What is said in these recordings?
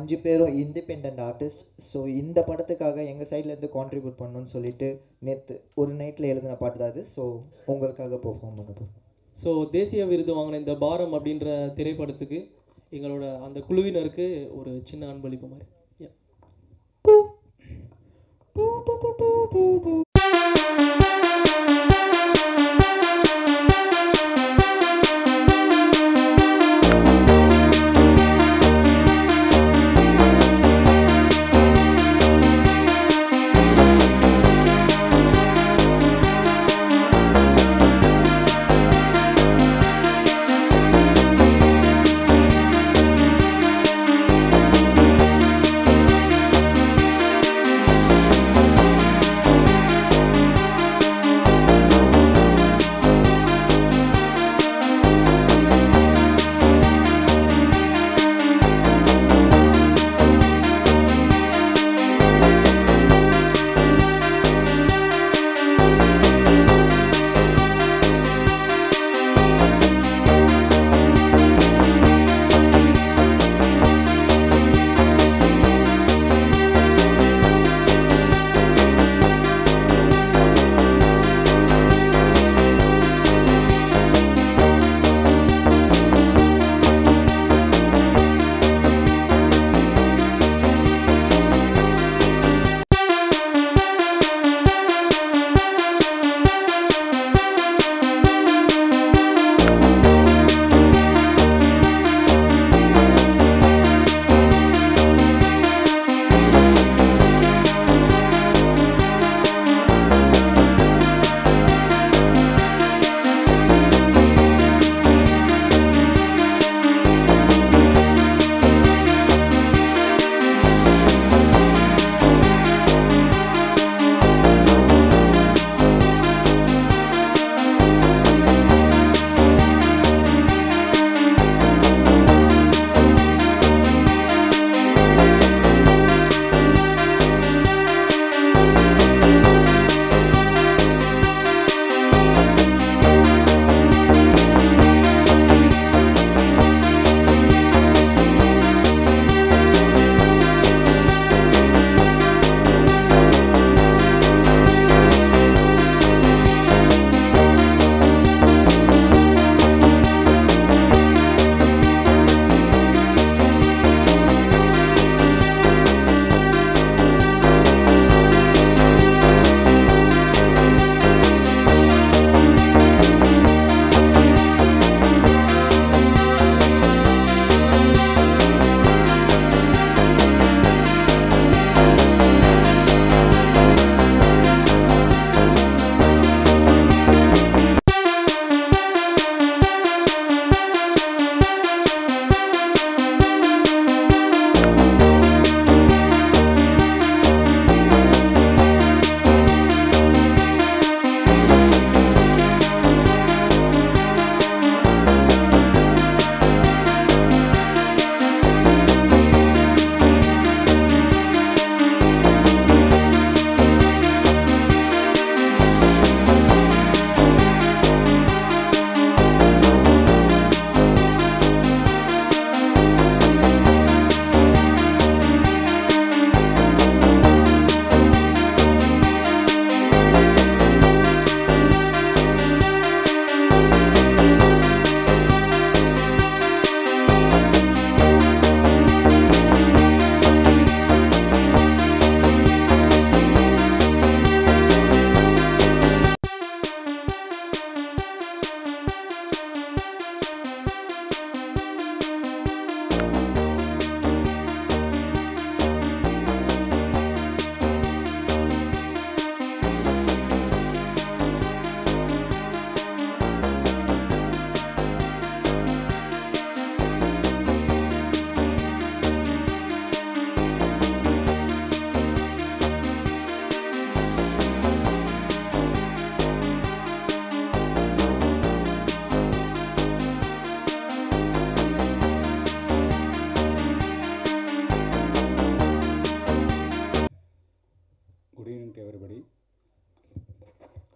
அஞ்சு பேரும் independent artist so இந்த படத்துக்காக எங்கள் சைட்லேருந்து கான்ட்ரிபியூட் பண்ணணும்னு சொல்லிட்டு நேற்று ஒரு நைட்டில் எழுதின பாட்டு தான் அது ஸோ உங்களுக்காக பெர்ஃபார்ம் பண்ண போகிறோம் ஸோ தேசிய விருது வாங்கின இந்த பாரம் அப்படின்ற திரைப்படத்துக்கு எங்களோட அந்த குழுவினருக்கு ஒரு சின்ன அன்பளிப்பு மாதிரி Yeah.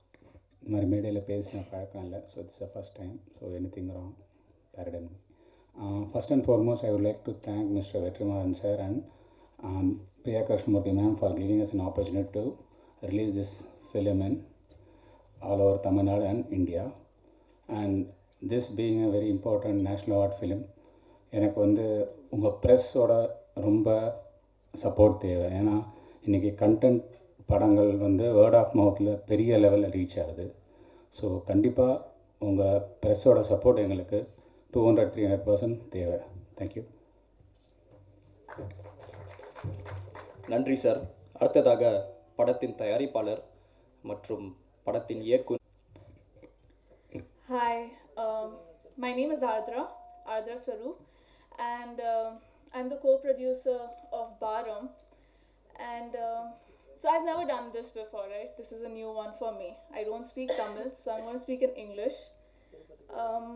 இந்த மாதிரி மேடையில் பேசின பழக்கம் இல்லை so it's the first time so anything wrong pardon Uh, first and foremost, I would like to thank Mr. Vetrimaran sir and um, Priya Krishnamurthy ma'am for giving us an opportunity to release this film in all over Tamil Nadu and India. And this being a very important national award film, எனக்கு வந்து உங்கள் ப்ரெஸ்ஸோட ரொம்ப support தேவை ஏன்னா இன்றைக்கி content படங்கள் வந்து word of மவுத்தில் பெரிய லெவலில் ரீச் ஆகுது ஸோ கண்டிப்பாக உங்கள் ப்ரெஸ்ஸோட சப்போர்ட் எங்களுக்கு two hundred three hundred percent தேவை தேங்க்யூ நன்றி சார் அடுத்ததாக படத்தின் தயாரிப்பாளர் மற்றும் படத்தின் இயக்குனர் Hi, um, my name is Ardra, Ardra Swaroop, and um I'm the co-producer of Baram. And um, so I've never done this before, right? This is a new one for me. I don't speak Tamil, so I'm going to speak in English. Um,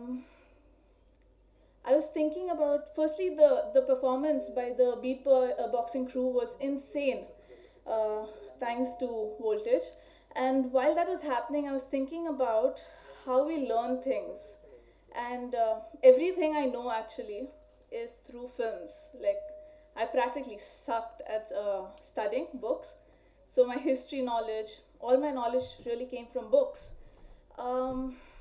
I was thinking about firstly the the performance by the Beat Boy uh, boxing crew was insane, uh, thanks to Voltage. And while that was happening, I was thinking about how we learn things, and uh, everything I know actually is through films. Like I practically sucked at uh, studying books, so my history knowledge, all my knowledge really came from books. Um,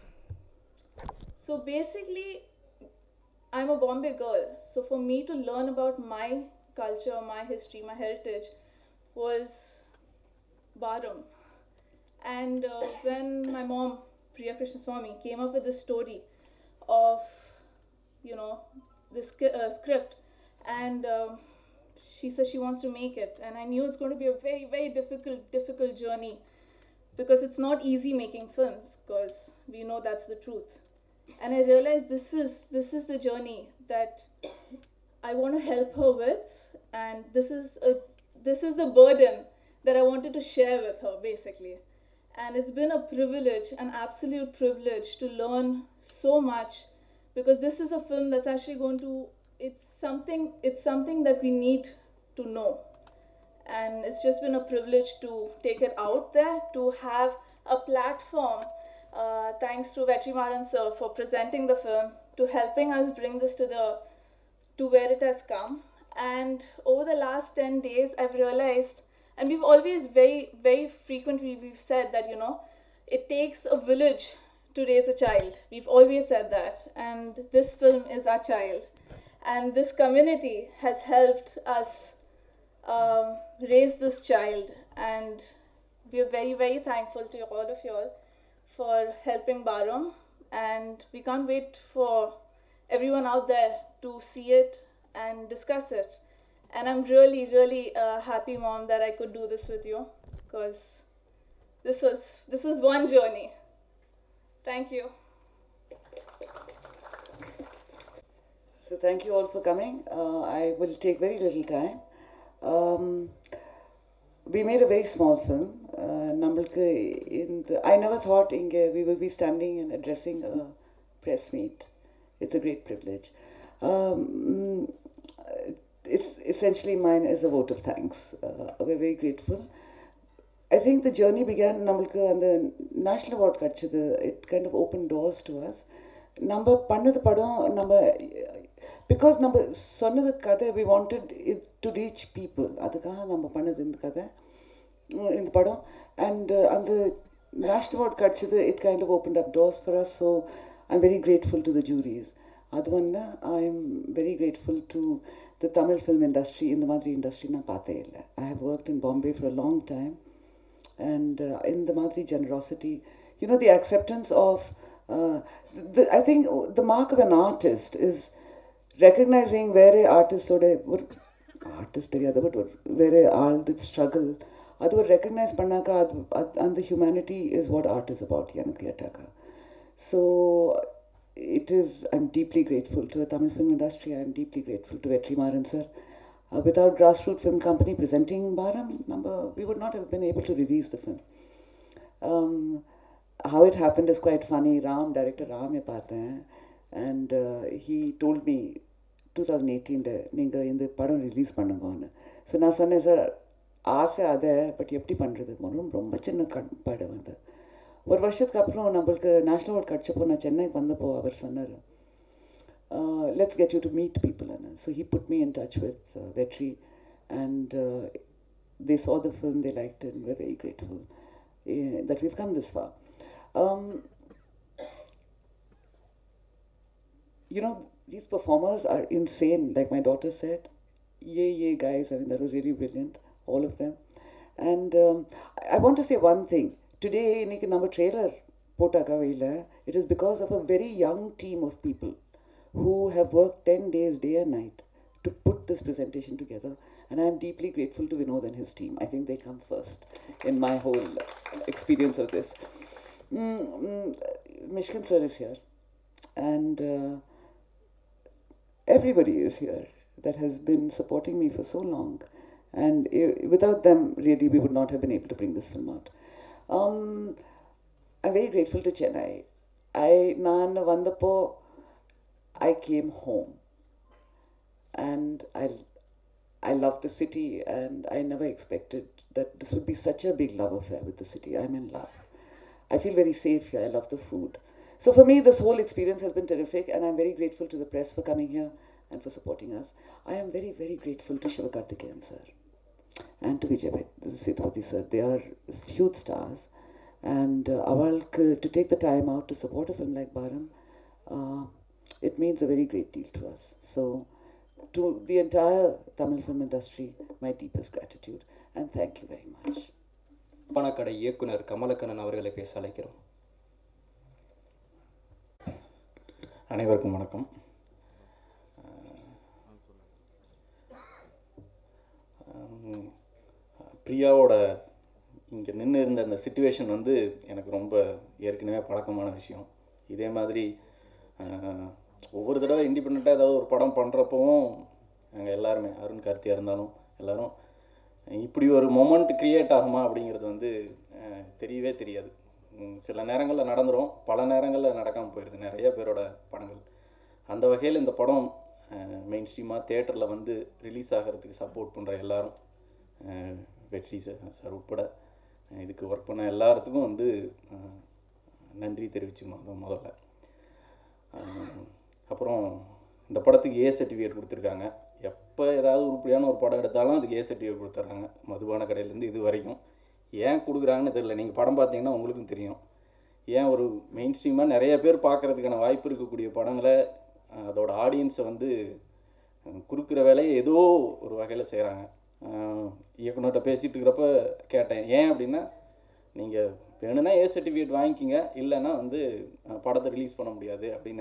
so basically, I'm a Bombay girl, so for me to learn about my culture, my history, my heritage was Baram. And uh, when my mom, Priya Krishnaswamy, came up with the story of, you know, this sk- uh, script, and um, she said she wants to make it, and I knew it's going to be a very, very difficult, difficult journey because it's not easy making films because we know that's the truth and i realized this is this is the journey that i want to help her with and this is a this is the burden that i wanted to share with her basically and it's been a privilege an absolute privilege to learn so much because this is a film that's actually going to it's something it's something that we need to know and it's just been a privilege to take it out there to have a platform uh, thanks to Vetrimaran sir for presenting the film to helping us bring this to the to where it has come and over the last 10 days i've realized and we've always very very frequently we've said that you know it takes a village to raise a child we've always said that and this film is our child and this community has helped us um, raise this child and we are very very thankful to all of you all for helping Baram and we can't wait for everyone out there to see it and discuss it and I'm really really uh, happy mom that I could do this with you because this was this is one journey thank you So thank you all for coming. Uh, I will take very little time. Um, we made a very small film. Uh, நம்மளுக்கு இந்த I never thought இங்கே we will be standing and addressing a press meet. It's a great privilege. Um, it's essentially mine as a vote of thanks. Uh, we're very grateful. I think the journey began நம்மளுக்கு அந்த national award கிடச்சிது it kind of open doors to us நம்ம பண்ணது படம் நம்ம because நம்ம சொன்னது கதை we wanted it to reach people அதுக்காக நம்ம பண்ணது இந்த கதை உம், இந்த படம் அண்ட் அந்த நேஷ்னல் அவார்ட் கிடச்சிது it kind of open up doors for us so I am very grateful to the juries அது ஒன்று I am very grateful to the Tamil film industry இந்த மாதிரி இண்டஸ்ட்ரி நான் பார்த்தே இல்லை I have work in Bombay for a long time and uh, in the Madri generosity, you know, the acceptance of, uh, the, I think the mark of an artist is recognizing where a artist or a artist தெரியாது but வேற ஆள் தி struggle அது ஒரு recognise பண்ணாக்கா அது அது- அந்த humanity is what art is about எனக்கு கேட்டாக்கா so it is i'm deeply grateful to the tamil film industry i'm deeply grateful to vetrimaran sir uh, without grassroots film company presenting baram number we would not have been able to release the film um, how it happened is quite funny ram director ram ஐ பார்த்தேன் and uh, he told me 2018 நீங்கள் இந்த படம் release பண்ணுங்கன்னு so நான் சொன்னேன் sir ஆசை அதை பட் எப்படி பண்ணுறது ரொம்ப ரொம்ப சின்ன கண் படம் அது ஒரு வருஷத்துக்கு அப்புறம் நம்மளுக்கு நேஷ்னல் அவார்ட் கிடச்சப்போ நான் சென்னைக்கு வந்தப்போ அவர் சொன்னார் uh, let's get you to meet people. And so he put me in touch with uh, Vetri, and uh, they saw the film, they liked it, and we're very grateful uh, that we've come this far. Um, you know, these performers are insane. Like my daughter said, yay, yay, guys. I mean, that was really brilliant, all of them. And um, I I want to say one thing. Today, இன்னைக்கு நம்ம trailer போட்டாக்கா வெளியில, it is because of a very young team of people who have worked 10 days, day and night, to put this presentation together. And I'm deeply grateful to Vinod and his team. I think they come first in my whole experience of this. Mm, mm, Mishkin sir is here. And uh, everybody is here that has been supporting me for so long. And i- without them, really, we would not have been able to bring this film out. Um, I'm very grateful to Chennai. I, நான் வந்தப்போ I came home. And I, I love the city, and I never expected that this would be such a big love affair with the city. I'm in love. I feel very safe here. I love the food. So for me, this whole experience has been terrific, and I'm very grateful to the press for coming here and for supporting us. I am very, very grateful to Shivakarthikeyan sir and to Vijay Sethupathi sir. They are huge stars, and uh, அவளுக்கு to take the time out to support a film like Baram, uh, it means a very great deal to us. So, to the entire Tamil film industry, my deepest gratitude and thank you very much. பணக்கடை இயக்குனர் கமலக்கண்ணன் அவர்களை பேச அழைக்கிறோம் அனைவருக்கும் வணக்கம் அஹ் பிரியாவோட இங்கே நின்று இருந்த அந்த சுச்சுவேஷன் வந்து எனக்கு ரொம்ப ஏற்கனவே பழக்கமான விஷயம் இதே மாதிரி அஹ், ஒவ்வொரு தடவை இண்டிபெண்ட்டாக ஏதாவது ஒரு படம் பண்ணுறப்பவும் நாங்கள் எல்லாருமே அருண் கார்த்தியாக இருந்தாலும் எல்லாரும் இப்படி ஒரு மொமெண்ட் க்ரியேட் ஆகுமா அப்படிங்கிறது வந்து அஹ், தெரியவே தெரியாது உம், சில நேரங்களில் நடந்துரும் பல நேரங்களில் நடக்காமல் போயிடுது நிறைய பேரோட படங்கள் அந்த வகையில் இந்த படம் மெயின் ஸ்ட்ரீமாக தேட்டரில் வந்து ரிலீஸ் ஆகிறதுக்கு சப்போர்ட் பண்ணுற எல்லாரும் அஹ், வெற்றி சார் சார் உட்பட அஹ், இதுக்கு ஒர்க் பண்ண எல்லாத்துக்கும் வந்து அஹ், நன்றி தெரிவிச்சுக்கணும் முதல்ல அஹ், அப்புறம் இந்த படத்துக்கு ஏ சர்டிஃபிகேட் கொடுத்துருக்காங்க எப்போ ஏதாவது உருப்படியான ஒரு படம் எடுத்தாலும் அதுக்கு ஏ சர்டிஃபிகேட் கொடுத்துட்றாங்க மதுபான கடையிலேருந்து இது வரைக்கும் ஏன் கொடுக்குறாங்கன்னு தெரியல நீங்கள் படம் பார்த்தீங்கன்னா உங்களுக்கும் தெரியும் ஏன் ஒரு மெயின் ஸ்ட்ரீமாக நிறைய பேர் பார்க்குறதுக்கான வாய்ப்பு இருக்கக்கூடிய படங்களை அஹ், அதோட ஆடியன்ஸை வந்து அஹ், குறுக்குற வேலையை ஏதோ ஒரு வகையில் செய்கிறாங்க இயக்குனர்கிட்ட பேசிகிட்டு இருக்கிறப்ப கேட்டேன் ஏன் அப்படின்னா நீங்கள் வேணும்னா ஏ சர்டிஃபிகேட் வாங்கிக்கிங்க இல்லைன்னா வந்து அஹ், படத்தை ரிலீஸ் பண்ண முடியாது அப்படின்னு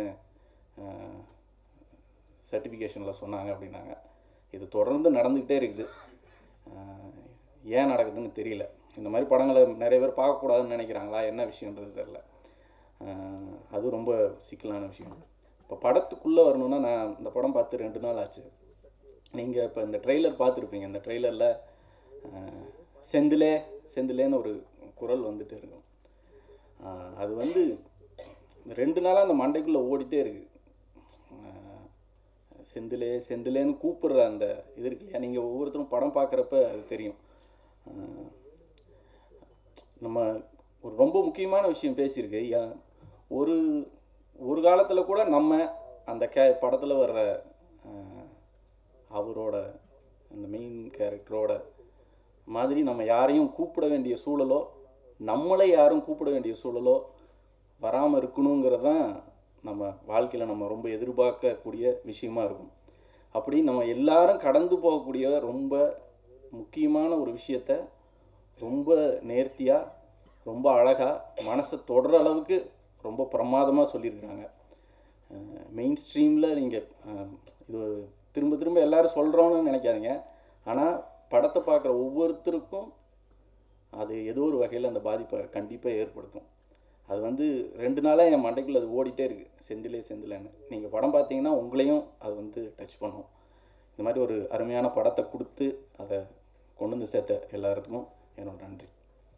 சர்டிஃபிகேஷனில் சொன்னாங்க அப்படின்னாங்க இது தொடர்ந்து நடந்துக்கிட்டே இருக்குது அஹ், ஏன் நடக்குதுன்னு தெரியல இந்த மாதிரி படங்களை நிறைய பேர் பார்க்கக்கூடாதுன்னு நினைக்கிறாங்களா என்ன விஷயன்றது தெரில அஹ், அது ரொம்ப சிக்கலான விஷயம் இப்போ படத்துக்குள்ளே வரணும்னா நான் இந்த படம் பார்த்து ரெண்டு நாள் ஆச்சு நீங்கள் இப்போ இந்த ட்ரெய்லர் பார்த்துருப்பீங்க இந்த ட்ரெய்லரில் செந்திலே செந்திலேன்னு ஒரு குரல் வந்துட்டு இருக்கும் அஹ், அது வந்து இந்த ரெண்டு நாளாக அந்த மண்டைக்குள்ளே ஓடிட்டே இருக்கு அஹ், செந்திலே செந்திலேன்னு கூப்பிடுற அந்த இது இருக்கு இல்லையா நீங்கள் ஒவ்வொருத்தரும் படம் பார்க்குறப்ப அது தெரியும் அஹ், நம்ம ஒரு ரொம்ப முக்கியமான விஷயம் பேசியிருக்கு யா- ஒரு ஒரு காலத்தில் கூட நம்ம அந்த கே படத்தில் வர்ற அஹ், அவரோட அந்த மெயின் கேரக்டரோட மாதிரி நம்ம யாரையும் கூப்பிட வேண்டிய சூழலோ நம்மளை யாரும் கூப்பிட வேண்டிய சூழலோ வராமல் இருக்கணுங்கிறது தான் நம்ம வாழ்க்கையில் நம்ம ரொம்ப எதிர்பார்க்கக்கூடிய விஷயமா இருக்கும் அப்படி நம்ம எல்லாரும் கடந்து போகக்கூடிய ரொம்ப முக்கியமான ஒரு விஷயத்த ரொம்ப நேர்த்தியாக ரொம்ப அழகாக மனசை தொடுற அளவுக்கு ரொம்ப பிரமாதமாக சொல்லியிருக்கிறாங்க மெயின் ஸ்ட்ரீமில் நீங்கள் இது திரும்ப திரும்ப எல்லாரும் சொல்கிறோன்னு நினைக்காதீங்க ஆனால் படத்தை பார்க்குற ஒவ்வொருத்தருக்கும் அது ஏதோ ஒரு வகையில் அந்த பாதிப்பை கண்டிப்பாக ஏற்படுத்தும் அது வந்து ரெண்டு நாளாக என் மண்டைக்குள்ள அது ஓடிட்டே இருக்குது செந்திலே செந்திலேன்னு நீங்கள் படம் பார்த்தீங்கன்னா உங்களையும் அது வந்து டச் பண்ணும் இந்த மாதிரி ஒரு அருமையான படத்தை கொடுத்து அதை கொண்டு வந்து சேர்த்த எல்லாத்துக்கும் என்னோட நன்றி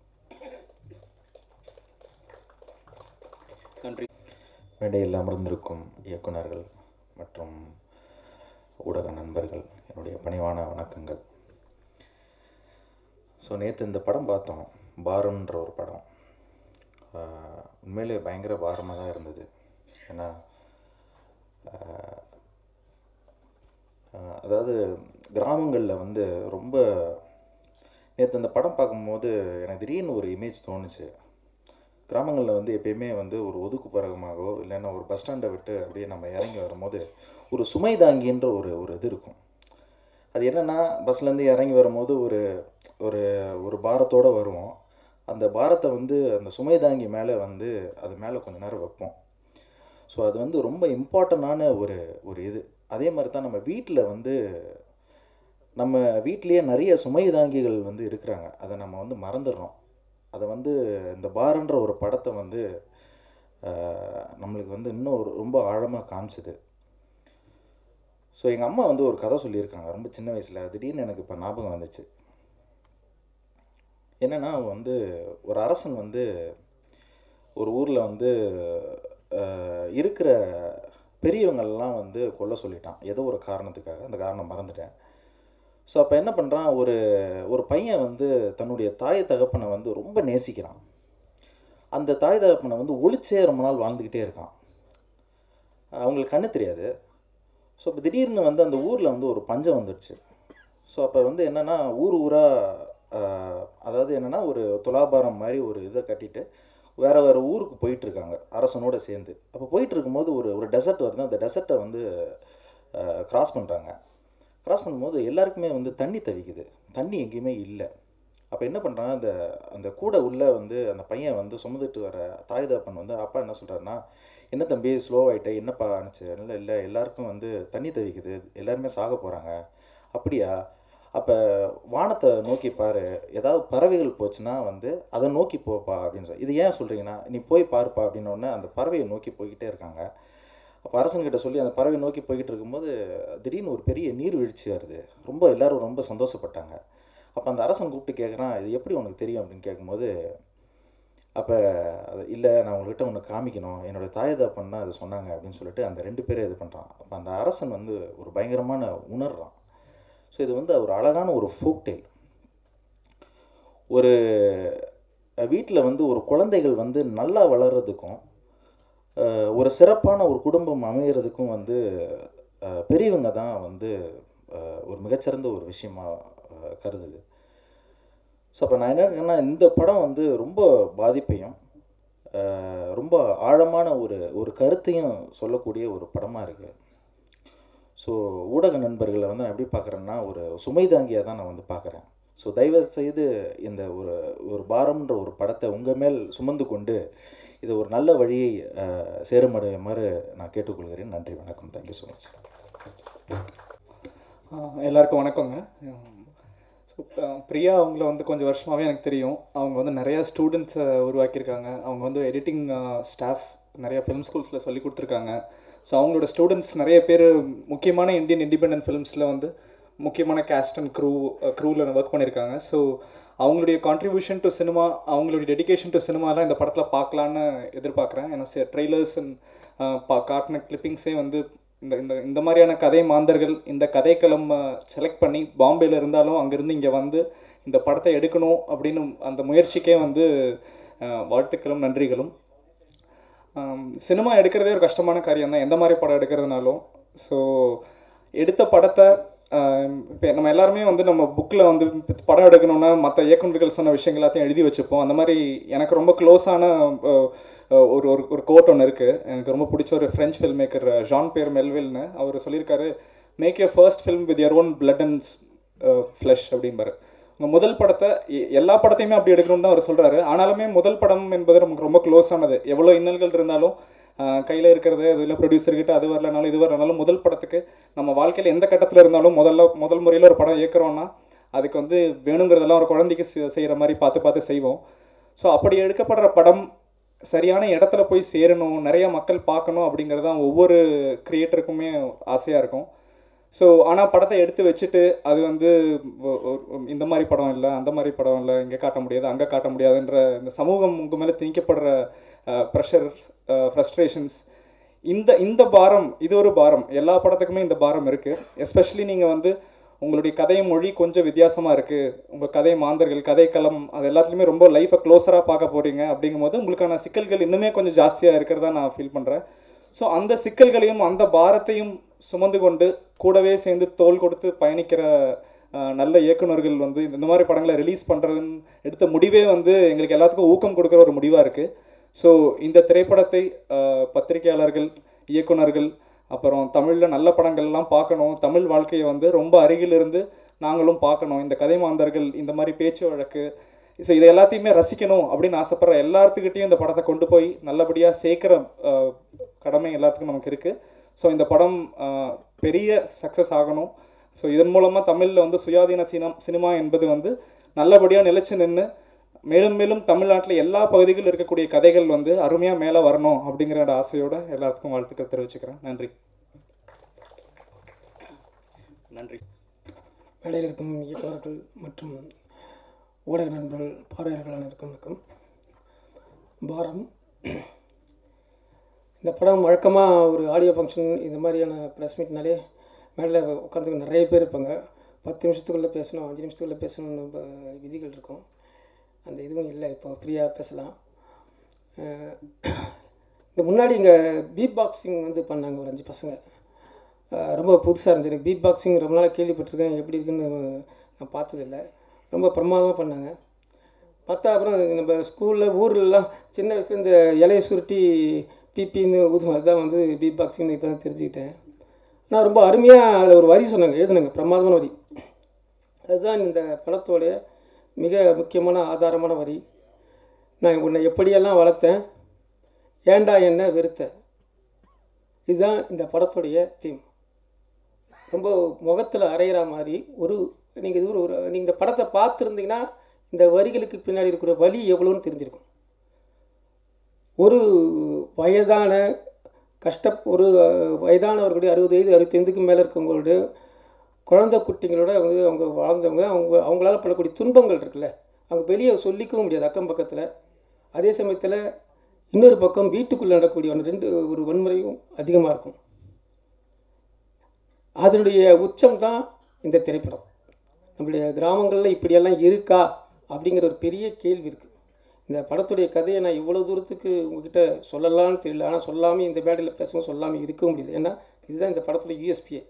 நன்றி மேடையில் அமர்ந்திருக்கும் இயக்குனர்கள் மற்றும் ஊடக நண்பர்கள் என்னுடைய பணிவான வணக்கங்கள் ஸோ நேற்று இந்த படம் பார்த்தோம் பாரம்ன்ற ஒரு படம் ஆஹ் உண்மையிலே பயங்கர பாரமாக தான் இருந்தது ஏன்னா ஆஹ், ஆஹ், அதாவது கிராமங்களில் வந்து ரொம்ப நேற்று அந்த படம் பார்க்கும்போது எனக்கு திடீர்னு ஒரு இமேஜ் தோணுச்சு கிராமங்களில் வந்து எப்பயுமே வந்து ஒரு ஒதுக்குப்புறமாகவோ இல்லைன்னா ஒரு பஸ் ஸ்டாண்டை விட்டு அப்படியே நம்ம இறங்கி வரும்போது ஒரு சுமை தாங்கின்ற ஒரு ஒரு இது இருக்கும் அது என்னென்னா பஸ்லேருந்து இறங்கி வரும்போது ஒரு ஒரு ஒரு பாரத்தோடு வருவோம் அந்த பாரத்தை வந்து அந்த சுமை தாங்கி மேலே வந்து அது மேலே கொஞ்ச நேரம் வைப்போம் ஸோ அது வந்து ரொம்ப இம்பார்ட்டண்டான ஒரு ஒரு இது அதே மாதிரி தான் நம்ம வீட்டில் வந்து நம்ம வீட்லேயே நிறைய சுமை தாங்கிகள் வந்து இருக்கிறாங்க அதை நம்ம வந்து மறந்துடுறோம் அதை வந்து இந்த பாரன்ற ஒரு படத்தை வந்து ஆஹ், நம்மளுக்கு வந்து இன்னும் ஒரு ரொம்ப ஆழமாக காமிச்சுது ஸோ எங்கள் அம்மா வந்து ஒரு கதை சொல்லியிருக்காங்க ரொம்ப சின்ன வயசில் திடீர்னு எனக்கு இப்போ ஞாபகம் வந்துச்சு என்னென்னா வந்து ஒரு அரசன் வந்து ஒரு ஊரில் வந்து ஆஹ், இருக்கிற பெரியவங்கள்லாம் வந்து கொல்ல சொல்லிட்டான் ஏதோ ஒரு காரணத்துக்காக அந்த காரணம் மறந்துட்டேன் ஸோ அப்போ என்ன பண்ணுறான் ஒரு ஒரு பையன் வந்து தன்னுடைய தாய் தகப்பனை வந்து ரொம்ப நேசிக்கிறான் அந்த தாய் தகப்பனை வந்து ஒளிச்சே ரொம்ப நாள் வாழ்ந்துக்கிட்டே இருக்கான் அவங்களுக்கு கண்ணு தெரியாது ஸோ இப்போ திடீர்னு வந்து அந்த ஊரில் வந்து ஒரு பஞ்சம் வந்துடுச்சு ஸோ அப்போ வந்து என்னென்னா ஊர் ஊராக அதாவது என்னென்னா ஒரு துலாபாரம் மாதிரி ஒரு இதை கட்டிட்டு வேறு வேறு ஊருக்கு போயிட்டுருக்காங்க அரசனோட சேர்ந்து அப்போ போயிட்டு இருக்கும்போது ஒரு ஒரு டெசர்ட் வருது அந்த டெசர்ட்டை வந்து கிராஸ் பண்ணுறாங்க கிராஸ் பண்ணும்போது எல்லாருக்குமே வந்து தண்ணி தவிக்குது தண்ணி எங்கேயுமே இல்லை அப்போ என்ன பண்ணுறாங்க அந்த அந்த கூட உள்ள வந்து அந்த பையன் வந்து சுமந்துட்டு வர தாய் தகப்பன் வந்து அப்பா என்ன சொல்கிறாருன்னா என்ன தம்பி ஸ்லோவாயிட்ட என்னப்பா ஆனிச்சு இல்லை இல்லை எல்லாருக்கும் வந்து தண்ணி தவிக்குது எல்லாருமே சாக போகிறாங்க அப்படியா அப்போ வானத்தை நோக்கி பாரு ஏதாவது பறவைகள் போச்சுன்னா வந்து அதை நோக்கி போப்பா அப்படின்னு சொல்லி இது ஏன் சொல்கிறீங்கன்னா நீ போய் பாருப்பா அப்படின்ன உடனே அந்த பறவையை நோக்கி போய்கிட்டே இருக்காங்க அப்போ அரசன்கிட்ட சொல்லி அந்த பறவை நோக்கி போய்கிட்டு இருக்கும்போது திடீர்னு ஒரு பெரிய நீர்வீழ்ச்சி வருது ரொம்ப எல்லாரும் ரொம்ப சந்தோஷப்பட்டாங்க அப்போ அந்த அரசன் கூப்பிட்டு கேட்குறான் இது எப்படி உனக்கு தெரியும் அப்படின்னு கேட்கும்போது அப்போ அது இல்லை நான் உங்கள்கிட்ட ஒன்று காமிக்கணும் என்னோடய தாய் தகப்பன் தான் அது சொன்னாங்க அப்படின்னு சொல்லிட்டு அந்த ரெண்டு பேரும் இது பண்ணுறான் அப்போ அந்த அரசன் வந்து ஒரு பயங்கரமான உணர்றான் ஸோ இது வந்து ஒரு அழகான ஒரு ஃபோக் டெய்ல் ஒரு வீட்டில் வந்து ஒரு குழந்தைகள் வந்து நல்லா வளர்கிறதுக்கும் அஹ், ஒரு சிறப்பான ஒரு குடும்பம் அமைகிறதுக்கும் வந்து அஹ், பெரியவங்க தான் வந்து அஹ், ஒரு மிகச்சிறந்த ஒரு விஷயமா அஹ், கருதுது ஸோ அப்போ நான் என்ன இந்த படம் வந்து ரொம்ப பாதிப்பையும் அஹ், ரொம்ப ஆழமான ஒரு ஒரு கருத்தையும் சொல்லக்கூடிய ஒரு படமாக இருக்குது ஸோ ஊடக நண்பர்களை வந்து நான் எப்படி பார்க்குறேன்னா ஒரு சுமை தாங்கியாக தான் நான் வந்து பார்க்குறேன் ஸோ தயவு செய்து இந்த ஒரு ஒரு பாரம்ன்ற ஒரு படத்தை உங்கள் மேல் சுமந்து கொண்டு இது ஒரு நல்ல வழியை அஹ், சேருமடையுமாறு நான் கேட்டுக்கொள்கிறேன் நன்றி வணக்கம் தேங்க்யூ ஸோ மச் ஆஹ் எல்லாருக்கும் வணக்கங்க ஸோ பிரியா அவங்கள வந்து கொஞ்சம் வருஷமாகவே எனக்கு தெரியும் அவங்க வந்து நிறையா ஸ்டூடெண்ட்ஸை உருவாக்கியிருக்காங்க அவங்க வந்து எடிட்டிங் ஸ்டாஃப் நிறைய ஃபிலிம் ஸ்கூல்ஸில் சொல்லி கொடுத்துருக்காங்க ஸோ அவங்களோட ஸ்டூடெண்ட்ஸ் நிறைய பேர் முக்கியமான இந்தியன் இண்டிபெண்டன்ட் ஃபிலிம்ஸில் வந்து முக்கியமான கேஸ்ட் அண்ட் க்ரூ க்ரூவில் ஒர்க் பண்ணியிருக்காங்க ஸோ அவங்களுடைய கான்ட்ரிபியூஷன் டு சினிமா அவங்களுடைய டெடிகேஷன் டு சினிமாலாம் இந்த படத்தில் பார்க்கலான்னு எதிர்பார்க்குறேன் ஏன்னா ட்ரெய்லர்ஸ் அண்ட் பா காட்டின கிளிப்பிங்ஸே வந்து இந்த இந்த இந்த மாதிரியான கதை மாந்தர்கள் இந்த கதைக்களம் செலக்ட் பண்ணி பாம்பேல இருந்தாலும் அங்கேருந்து இங்கே வந்து இந்த படத்தை எடுக்கணும் அப்படின்னு அந்த முயற்சிக்கே வந்து அஹ், வாழ்த்துக்களும் நன்றிகளும் ஆம், சினிமா எடுக்கிறதே ஒரு கஷ்டமான காரியம் தான் எந்த மாதிரி படம் எடுக்கிறதுனாலும் ஸோ எடுத்த படத்தை இப்போ நம்ம எல்லாருமே வந்து நம்ம புக்கில் வந்து படம் எடுக்கணும்னா மற்ற இயக்குநர்கள் சொன்ன விஷயங்கள் எல்லாத்தையும் எழுதி வச்சுப்போம் அந்த மாதிரி எனக்கு ரொம்ப க்ளோஸான ஒரு ஒரு ஒரு கோட் ஒன்று இருக்குது எனக்கு ரொம்ப பிடிச்ச ஒரு ஃப்ரெஞ்ச் ஃபில்ம் மேக்கர் ஜான் பேர் மெல்வில்னு அவர் சொல்லியிருக்காரு make your first film with your own blood and flesh அப்படிம்பாரு உங்கள் முதல் படத்தை எ- எல்லா படத்தையுமே அப்படி எடுக்கணும்னு தான் அவர் சொல்கிறாரு ஆனாலுமே முதல் படம் என்பது நமக்கு ரொம்ப க்ளோஸானது எவ்வளோ இன்னல்கள் இருந்தாலும் கையில் இருக்கிறது அதில் ப்ரொடியூசர்கிட்ட அது வரலனாலும் இது வரலனாலும் முதல் படத்துக்கு நம்ம வாழ்க்கையில் எந்த கட்டத்தில் இருந்தாலும் முதல்ல முதல் முறையில் ஒரு படம் இயக்குறோம்னா அதுக்கு வந்து வேணுங்கிறதெல்லாம் ஒரு குழந்தைக்கு செய்கிற மாதிரி பார்த்து பார்த்து செய்வோம் ஸோ அப்படி எடுக்கப்படுற படம் சரியான இடத்துல போய் சேரணும் நிறைய மக்கள் பார்க்கணும் அப்படிங்கிறது தான் ஒவ்வொரு கிரியேட்டருக்குமே ஆசையாக இருக்கும் ஸோ ஆனால் படத்தை எடுத்து வச்சுட்டு அது வந்து ஒ- ஒ- இந்த மாதிரி படம் இல்லை அந்த மாதிரி படம் இல்லை இங்கே காட்ட முடியாது அங்கே காட்ட முடியாதுன்ற இந்த சமூகம் உங்கள் மேலே திணிக்கப்படுற ப்ரெஷர் ஃப்ரஸ்ட்ரேஷன்ஸ் இந்த இந்த பாரம் இது ஒரு பாரம் எல்லா படத்துக்குமே இந்த பாரம் இருக்குது எஸ்பெஷலி நீங்கள் வந்து உங்களுடைய கதை மொழி கொஞ்சம் வித்தியாசமாக இருக்குது உங்கள் கதை மாந்தர்கள் கதைக்களம் அது எல்லாத்துலேயுமே ரொம்ப லைஃப்பை க்ளோஸராக பார்க்க போகிறீங்க அப்படிங்கும்போது உங்களுக்கான சிக்கல்கள் இன்னுமே கொஞ்சம் ஜாஸ்தியாக இருக்கிறதா நான் ஃபீல் பண்ணுறேன் ஸோ அந்த சிக்கல்களையும் அந்த பாரத்தையும் சுமந்து கொண்டு கூடவே சேர்ந்து தோள் கொடுத்து பயணிக்கிற அஹ், நல்ல இயக்குனர்கள் வந்து இந்த மாதிரி படங்களை ரிலீஸ் பண்ணுறதுன்னு எடுத்த முடிவே வந்து எங்களுக்கு எல்லாத்துக்கும் ஊக்கம் கொடுக்குற ஒரு முடிவாக இருக்குது ஸோ இந்த திரைப்படத்தை அஹ், பத்திரிகையாளர்கள் இயக்குனர்கள் அப்புறம் தமிழில் நல்ல படங்கள்லாம் பார்க்கணும் தமிழ் வாழ்க்கையை வந்து ரொம்ப அருகில் இருந்து நாங்களும் பார்க்கணும் இந்த கதை மாந்தர்கள் இந்த மாதிரி பேச்சு வழக்கு ஸோ இதை எல்லாத்தையுமே ரசிக்கணும் அப்படின்னு ஆசைப்படுற எல்லாத்துக்கிட்டையும் இந்த படத்தை கொண்டு போய் நல்லபடியாக சேர்க்குற அஹ், கடமை எல்லாத்துக்கும் நமக்கு இருக்குது ஸோ இந்த படம் அஹ், பெரிய சக்ஸஸ் ஆகணும் ஸோ இதன் மூலமாக தமிழில் வந்து சுயாதீன சினம் சினிமா என்பது வந்து நல்லபடியாக நிலைச்சு நின்று மேலும் மேலும் தமிழ்நாட்டில் எல்லா பகுதிகளிலும் இருக்கக்கூடிய கதைகள் வந்து அருமையாக மேலே வரணும் அப்படிங்கிற ஒரு ஆசையோட எல்லாத்துக்கும் வாழ்த்துக்கள் தெரிவிச்சுக்கிறேன் நன்றி நன்றி மேடையில் இருக்கும் இயக்குநர்கள் மற்றும் ஊடக நண்பர்கள் பார்வையாளர்கள் அனைவருக்கும் வணக்கம் பாரம் இந்த படம் வழக்கமாக ஒரு ஆடியோ ஃபங்க்ஷன் இந்த மாதிரியான ப்ரெஸ் மீட்னாலே மேடையில் உட்காந்துக்கு நிறைய பேர் இருப்பாங்க பத்து நிமிஷத்துக்குள்ளே பேசணும் அஞ்சு நிமிஷத்துக்குள்ளே பேசணும்னு ப- விதிகள் இருக்கும் அந்த இதுவும் இல்லை இப்போ ஃப்ரீயாக பேசலாம் அஹ் இந்த முன்னாடி இங்கே பீட் பாக்ஸிங் வந்து பண்ணாங்க ஒரு அஞ்சு பசங்க அஹ் ரொம்ப புதுசாக இருந்துச்சு எனக்கு பீட் பாக்ஸிங் ரொம்ப நாளாக கேள்விப்பட்டிருக்கேன் எப்படி இருக்குன்னு நான் பார்த்ததில்ல ரொம்ப பிரமாதமாக பண்ணாங்க பார்த்தா அப்புறம் நம்ம ஸ்கூலில் ஊர்லலாம் சின்ன வயசுல இந்த இலையை சுருட்டி பிபின்னு ஊதும் அதுதான் வந்து பீட் பாக்ஸிங்னு இப்போ தான் தெரிஞ்சுக்கிட்டேன் ஆனால் ரொம்ப அருமையாக அதில் ஒரு வரி சொன்னாங்க எழுதுனாங்க பிரமாதமான வரி அதுதான் இந்த படத்தோடைய மிக முக்கியமான ஆதாரமான வரி நான் உன்னை எப்படியெல்லாம் வளர்த்தேன் ஏன்டா என்ன வெறுத்த இதுதான் இந்த படத்துடைய தீம் ரொம்ப முகத்தில் அரைகிற மாதிரி ஒரு நீங்கள் இது ஒரு நீங்கள் இந்த படத்தை பார்த்துருந்தீங்கன்னா இந்த வரிகளுக்கு பின்னாடி இருக்கிற வலி எவ்வளோன்னு தெரிஞ்சிருக்கும் ஒரு வயதான கஷ்ட ஒரு அஹ், வயதானவர்களுடைய அறுபது வயது அறுபத்தைந்துக்கு மேலே இருக்கவங்களுடைய குழந்தை குட்டிங்களோட வந்து அவங்க வாழ்ந்தவங்க அவங்க அவங்களால படக்கூடிய துன்பங்கள் இருக்குல்ல அவங்க வெளியே சொல்லிக்கவும் முடியாது அக்கம் பக்கத்தில் அதே சமயத்தில் இன்னொரு பக்கம் வீட்டுக்குள்ளே நடக்கக்கூடிய ஒன்று ரெண்டு ஒரு வன்முறையும் அதிகமாக இருக்கும் அதனுடைய உச்சம் தான் இந்த திரைப்படம் நம்மளுடைய கிராமங்களில் இப்படியெல்லாம் இருக்கா அப்படிங்கிற ஒரு பெரிய கேள்வி இருக்குது இந்த படத்துடைய கதையை நான் இவ்வளோ தூரத்துக்கு உங்ககிட்ட சொல்லலாம்னு தெரியல ஆனால் சொல்லாமல் இந்த மேடையில் பேசவும் சொல்லாமல் இருக்கவும் முடியல ஏன்னா இதுதான் இந்த படத்தோட யூஎஸ்பியே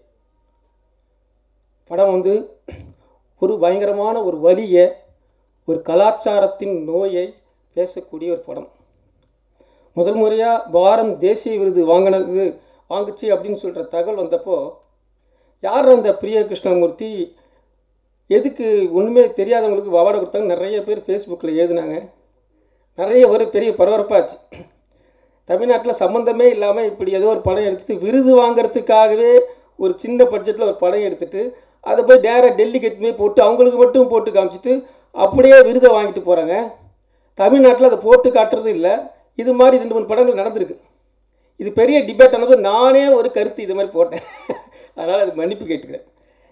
படம் வந்து ஒரு பயங்கரமான ஒரு வலியை ஒரு கலாச்சாரத்தின் நோயை பேசக்கூடிய ஒரு படம் முதல் முறையாக பாரம் தேசிய விருது வாங்கினது வாங்குச்சு அப்படின்னு சொல்கிற தகவல் வந்தப்போ யார் அந்த பிரிய கிருஷ்ணமூர்த்தி எதுக்கு ஒன்றுமே தெரியாதவங்களுக்கு அவார்டு கொடுத்தாங்க நிறைய பேர் ஃபேஸ்புக்கில் எழுதினாங்க நிறைய ஒரு பெரிய பரபரப்பாச்சு தமிழ்நாட்டில் சம்மந்தமே இல்லாமல் இப்படி ஏதோ ஒரு படம் எடுத்துட்டு விருது வாங்குறதுக்காகவே ஒரு சின்ன பட்ஜெட்டில் ஒரு படம் எடுத்துட்டு அதை போய் டேரக்ட் டெல்லிக்கு எடுத்து போய் போட்டு அவங்களுக்கு மட்டும் போட்டு காமிச்சிட்டு அப்படியே விருதை வாங்கிட்டு போகிறாங்க தமிழ்நாட்டில் அதை போட்டு காட்டுறது இல்லை இது மாதிரி ரெண்டு மூணு படங்கள் நடந்திருக்கு இது பெரிய டிபேட் ஆனது நானே ஒரு கருத்து இது மாதிரி போட்டேன் அதனால் அது மன்னிப்பு கேட்டுக்கிறேன்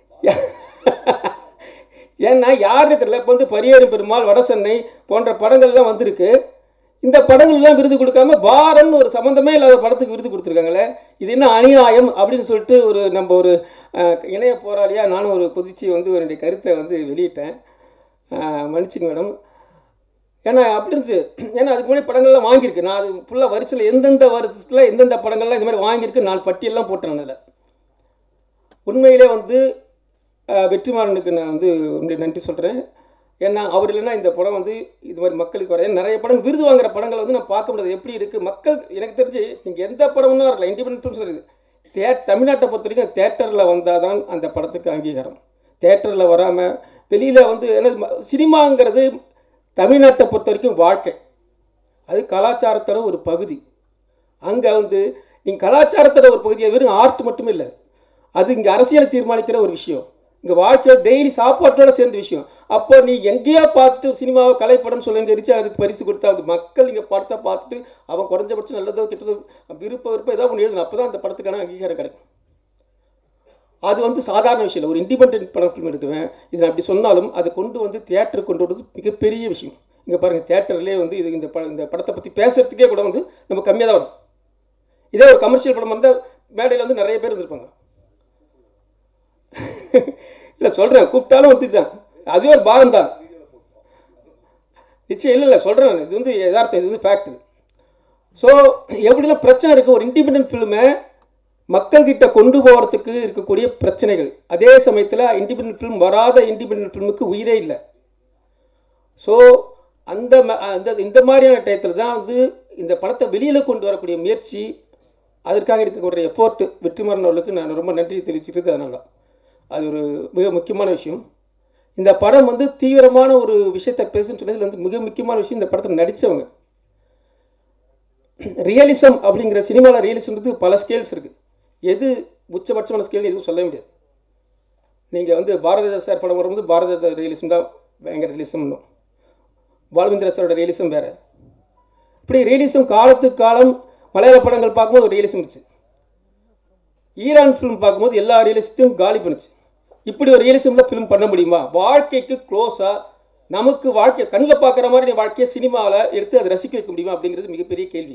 ஏன்னா யாருன்னு தெரியல இப்போ வந்து பரியேறும் பெருமாள் வடசென்னை போன்ற படங்கள்லாம் வந்திருக்கு இந்த படங்கள்லாம் விருது கொடுக்காம பாரம்னு ஒரு சம்மந்தமே இல்லாத படத்துக்கு விருது கொடுத்துருக்காங்களே இது என்ன அநியாயம் அப்படின்னு சொல்லிட்டு ஒரு நம்ம ஒரு அஹ், இணைய போராளியாக நானும் ஒரு கொதிச்சு வந்து என்னுடைய கருத்தை வந்து வெளியிட்டேன் அஹ், மன்னிச்சுங்க மேடம் ஏன்னா அப்படி இருந்துச்சு ஏன்னா அதுக்கு முன்னாடி படங்கள்லாம் வாங்கியிருக்கு நான் அது ஃபுல்லாக வரிசையில் எந்தெந்த வருஷத்தில் எந்தெந்த படங்கள்லாம் இது மாதிரி வாங்கியிருக்கு நான் பட்டியெல்லாம் போட்டேன் அதில் உண்மையிலே வந்து அஹ், வெற்றிமாறனுக்கு நான் வந்து உங்களுடைய நன்றி சொல்கிறேன் ஏன்னா அவர் இல்லைன்னா இந்த படம் வந்து இது மாதிரி மக்களுக்கு வர ஏன்னா நிறைய படம் விருது வாங்குற படங்களை வந்து நான் பார்க்க முடியாது எப்படி இருக்குது மக்கள் எனக்கு தெரிஞ்சு நீங்கள் எந்த படம்னா இருக்கலாம் இண்டிபெண்ட் ஃபிலிம்ஸ் இருக்குது தே தமிழ்நாட்டை பொறுத்த வரைக்கும் தேட்டரில் வந்தால் தான் அந்த படத்துக்கு அங்கீகாரம் தேட்டரில் வராமல் வெளியில் வந்து என்ன சினிமாங்கிறது தமிழ்நாட்டை பொறுத்த வரைக்கும் வாழ்க்கை அது கலாச்சாரத்தோட ஒரு பகுதி அங்கே வந்து நீங்கள் கலாச்சாரத்தோட ஒரு பகுதியை வெறும் ஆர்ட் மட்டும் இல்லை அது இங்கே அரசியலை தீர்மானிக்கிற ஒரு விஷயம் இங்கே வாழ்க்கையோட டெய்லி சாப்பாட்டோட சேர்ந்த விஷயம் அப்போ நீ எங்கேயோ பார்த்துட்டு ஒரு சினிமாவை கலைப்படம் சொல்லி எரிச்சு அதுக்கு பரிசு கொடுத்தா அது மக்கள் இங்கே படத்தை பார்த்துட்டு அவன் குறைஞ்சபட்சம் நல்லதோ கெட்டதோ விருப்ப விருப்பம் ஏதாவது ஒன்று எழுதணும் அப்போ தான் அந்த படத்துக்கான அங்கீகாரம் கிடைக்கும் அது வந்து சாதாரண விஷயம் இல்லை ஒரு இண்டிபெண்ட் படம் ஃபிலிம் எடுக்குவேன் இது நான் அப்படி சொன்னாலும் அதை கொண்டு வந்து தியேட்டருக்கு கொண்டு வர்றது மிகப்பெரிய விஷயம் இங்கே பாருங்கள் தியேட்டர்லேயே வந்து இது இந்த ப இந்த படத்தை பற்றி பேசுகிறதுக்கே கூட வந்து நம்ம கம்மியாக தான் வரும் இதே ஒரு கமர்ஷியல் படம் இருந்தால் மேடையில் வந்து நிறைய பேர் இருந்திருப்பாங்க இல்லை சொல்கிறேன் கூப்பிட்டாலும் வந்து தான் அதுவே ஒரு பாகம் தான் நிச்சயம் இல்லை இல்லை சொல்கிறேன் இது வந்து யதார்த்தம் இது வந்து ஃபேக்ட் ஸோ எப்படிலாம் பிரச்சனை இருக்குது ஒரு இண்டிபெண்ட் ஃபில்மை மக்கள்கிட்ட கொண்டு போகிறதுக்கு இருக்கக்கூடிய பிரச்சனைகள் அதே சமயத்தில் இண்டிபெண்ட் ஃபிலிம் வராத இண்டிபெண்ட் ஃபிலிமுக்கு உயிரே இல்லை ஸோ அந்த ம- அந்த இந்த மாதிரியான டயத்தில் தான் வந்து இந்த படத்தை வெளியில் கொண்டு வரக்கூடிய முயற்சி அதற்காக இருக்கக்கூடிய எஃபோர்ட் வெற்றிமாறன் அவர்களுக்கு நான் ரொம்ப நன்றி தெரிவிச்சுக்கிறது அதனால தான் அது ஒரு மிக முக்கியமான விஷயம் இந்த படம் வந்து தீவிரமான ஒரு விஷயத்தை பேசுன்னு சொன்னதில் வந்து மிக முக்கியமான விஷயம் இந்த படத்தில் நடித்தவங்க ரியலிசம் அப்படிங்கிற சினிமாவில் ரியலிசம்ன்றது பல ஸ்கேல்ஸ் இருக்குது எது உச்சபட்சமான ஸ்கேல் எதுவும் சொல்ல முடியாது நீங்கள் வந்து பாரதிதாஸ் சார் படம் வரும்போது பாரத ரியலிசம் தான் பயங்கர ரியலிசம்னும் பாலுமந்திர சாரோட ரியலிசம் வேறு இப்படி ரியலிசம் காலத்துக்கு காலம் மலையாள படங்கள் பார்க்கும்போது ஒரு ரியலிசம் இருந்துச்சு ஈரான் ஃபிலிம் பார்க்கும்போது எல்லா ரியலிசத்தையும் காலி பண்ணுச்சு இப்படி ஒரு ரியலிசமில் ஃபிலிம் பண்ண முடியுமா வாழ்க்கைக்கு க்ளோஸாக நமக்கு வாழ்க்கை கண்ணில் பார்க்குற மாதிரி வாழ்க்கையை சினிமாவில் எடுத்து அதை ரசிக்க வைக்க முடியுமா அப்படிங்கிறது மிகப்பெரிய கேள்வி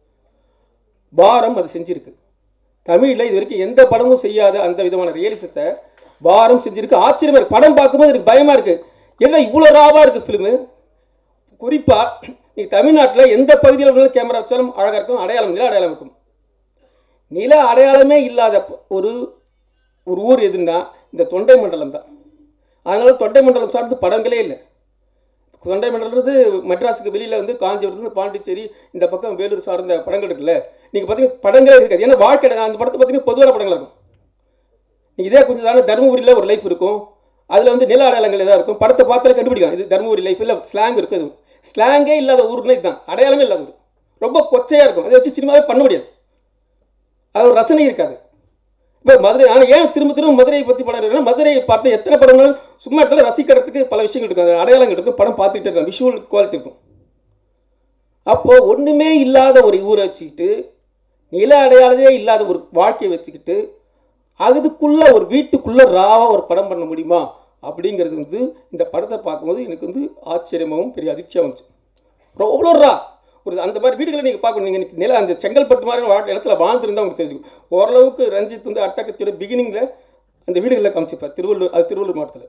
பாரம் அது செஞ்சிருக்கு தமிழில் இது வரைக்கும் எந்த படமும் செய்யாத அந்த விதமான ரியலிசத்தை பாரம் செஞ்சிருக்கு ஆச்சரியமா இருக்கு படம் பார்க்கும்போது எனக்கு பயமா இருக்கு என்ன இவ்வளோ ராவா இருக்கு ஃபிலிமு குறிப்பா நீ தமிழ்நாட்டில் எந்த பகுதியில் வேணாலும் கேமரா வச்சாலும் அழகா இருக்கும் அடையாளம் நில அடையாளம் இருக்கும் நில அடையாளமே இல்லாத ப- ஒரு ஒரு ஊர் எதுன்னா இந்த தொண்டை மண்டலம் தான் அதனால தொண்டை மண்டலம் சார்ந்து படங்களே இல்லை தொண்டை மண்டலம்ன்றது மெட்ராஸுக்கு வெளியில் வந்து காஞ்சிபுரத்துலேருந்து பாண்டிச்சேரி இந்த பக்கம் வேலூர் சார்ந்த படங்கள் இருக்குல்ல நீங்கள் பார்த்தீங்கன்னா படங்களே இருக்காது ஏன்னா வாழ்க்கை அந்த படத்தை பார்த்தீங்கன்னா பொதுவான படங்கள் இருக்கும் நீங்கள் இதே கொஞ்சம் தானே தருமபுரியில் ஒரு லைஃப் இருக்கும் அதில் வந்து நில அடையாளங்கள் எதாவது இருக்கும் படத்தை பார்த்தாலே கண்டுபிடிக்கலாம் இது தருமபுரி லைஃப் இல்லை ஸ்லாங் இருக்குது அது ஸ்லாங்கே இல்லாத ஊருன்னா இதுதான் அடையாளமே இல்லாத ஊர் ரொம்ப கொச்சையாக இருக்கும் அதை வச்சு சினிமாவே பண்ண முடியாது அது ஒரு ரசனை இருக்காது இப்போ மதுரை ஆனால் ஏன் திரும்ப திரும்ப மதுரையை பற்றி படம் எடுக்கிறேன்னா மதுரையை பார்த்து எத்தனை படங்களும் சும்மா இடத்துல ரசிக்கிறதுக்கு பல விஷயங்கள் இருக்கும் அது அடையாளங்கள் இருக்கும் படம் பார்த்துக்கிட்டே இருக்கும் விஷுவல் குவாலிட்டி இருக்கும் அப்போ ஒன்றுமே இல்லாத ஒரு ஊரை வச்சுக்கிட்டு நில அடையாளமே இல்லாத ஒரு வாழ்க்கையை வச்சுக்கிட்டு அதுக்குள்ள ஒரு வீட்டுக்குள்ள ராவா ஒரு படம் பண்ண முடியுமா அப்படிங்கிறது வந்து இந்த படத்தை பார்க்கும்போது எனக்கு வந்து ஆச்சரியமாகவும் பெரிய அதிர்ச்சியாகவும் இருந்துச்சு அவ்வளோ ரா ஒரு அந்த மாதிரி வீடுகளை நீங்கள் பார்க்கணும் நீங்கள் நில அந்த செங்கல்பட்டு மாதிரி வா இடத்துல வாழ்ந்துருந்தா உங்களுக்கு தெரிஞ்சுக்கும் ஓரளவுக்கு ரஞ்சித் வந்து அட்டகத்தியோட பிகினிங்கில் அந்த வீடுகளில் காமிச்சிருப்பார் திருவள்ளூர் அது திருவள்ளூர் மாவட்டத்தில்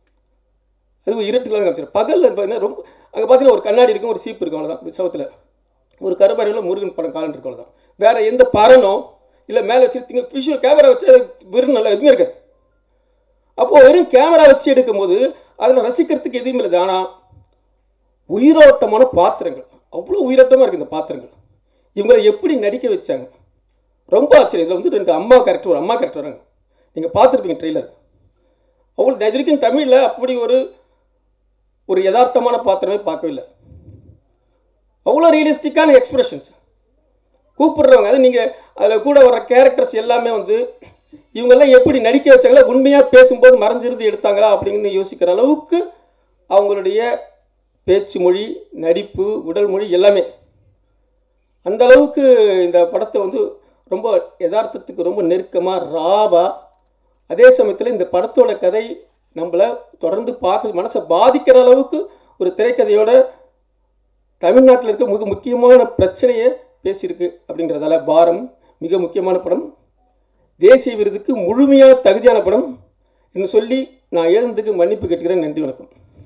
அது இருட்டுலாம் காமிச்சிருப்பார் பகலில் பார்த்தீங்கன்னா ரொம்ப அங்கே பார்த்தீங்கன்னா ஒரு கண்ணாடி இருக்கும் ஒரு சீப்பு இருக்கும் அவ்வளோதான் சவத்தில் ஒரு கருப்பறையில் முருகன் படம் காலன் இருக்கும் அவ்வளோதான் வேற எந்த பறனோ இல்லை மேலே வச்சிருத்தீங்க விஷுவல் கேமரா வச்சு வெறும் நல்லா எதுவுமே இருக்காது அப்போது வெறும் கேமரா வச்சு எடுக்கும்போது அதில் ரசிக்கிறதுக்கு எதுவுமே இல்லை ஆனால் உயிரோட்டமான பாத்திரங்கள் அவ்வளோ உயிரோட்டமாக இருக்குது இந்த பாத்திரங்கள் இவங்களை எப்படி நடிக்க வச்சாங்க ரொம்ப ஆச்சரியம் இதில் வந்து ரெண்டு அம்மா கேரக்டர் ஒரு அம்மா கேரக்டர் வராங்க நீங்கள் பார்த்துருப்பீங்க ட்ரெய்லர் அவ்வளோ இது வரைக்கும் தமிழில் அப்படி ஒரு ஒரு யதார்த்தமான பாத்திரமே பார்க்கவே இல்லை அவ்வளோ ரியலிஸ்டிக்கான எக்ஸ்பிரஷன்ஸ் கூப்பிடுறவங்க அது நீங்கள் அதில் கூட வர்ற கேரக்டர்ஸ் எல்லாமே வந்து இவங்கெல்லாம் எப்படி நடிக்க வச்சாங்களா உண்மையாக பேசும்போது மறைஞ்சிருந்து எடுத்தாங்களா அப்படின்னு யோசிக்கிற அளவுக்கு அவங்களுடைய பேச்சு மொழி நடிப்பு உடல் மொழி எல்லாமே அந்த அளவுக்கு இந்த படத்தை வந்து ரொம்ப யதார்த்தத்துக்கு ரொம்ப நெருக்கமாக ராவா அதே சமயத்தில் இந்த படத்தோட கதை நம்மளை தொடர்ந்து பார்க்க மனசை பாதிக்கிற அளவுக்கு ஒரு திரைக்கதையோட தமிழ்நாட்டில் இருக்க மிக முக்கியமான பிரச்சனையை பேசியிருக்கு அப்படிங்கிறதால பாரம் மிக முக்கியமான படம் தேசிய விருதுக்கு முழுமையாக தகுதியான படம் என்று சொல்லி நான் எழுந்ததுக்கு மன்னிப்பு கேட்டுக்கிறேன் நன்றி வணக்கம்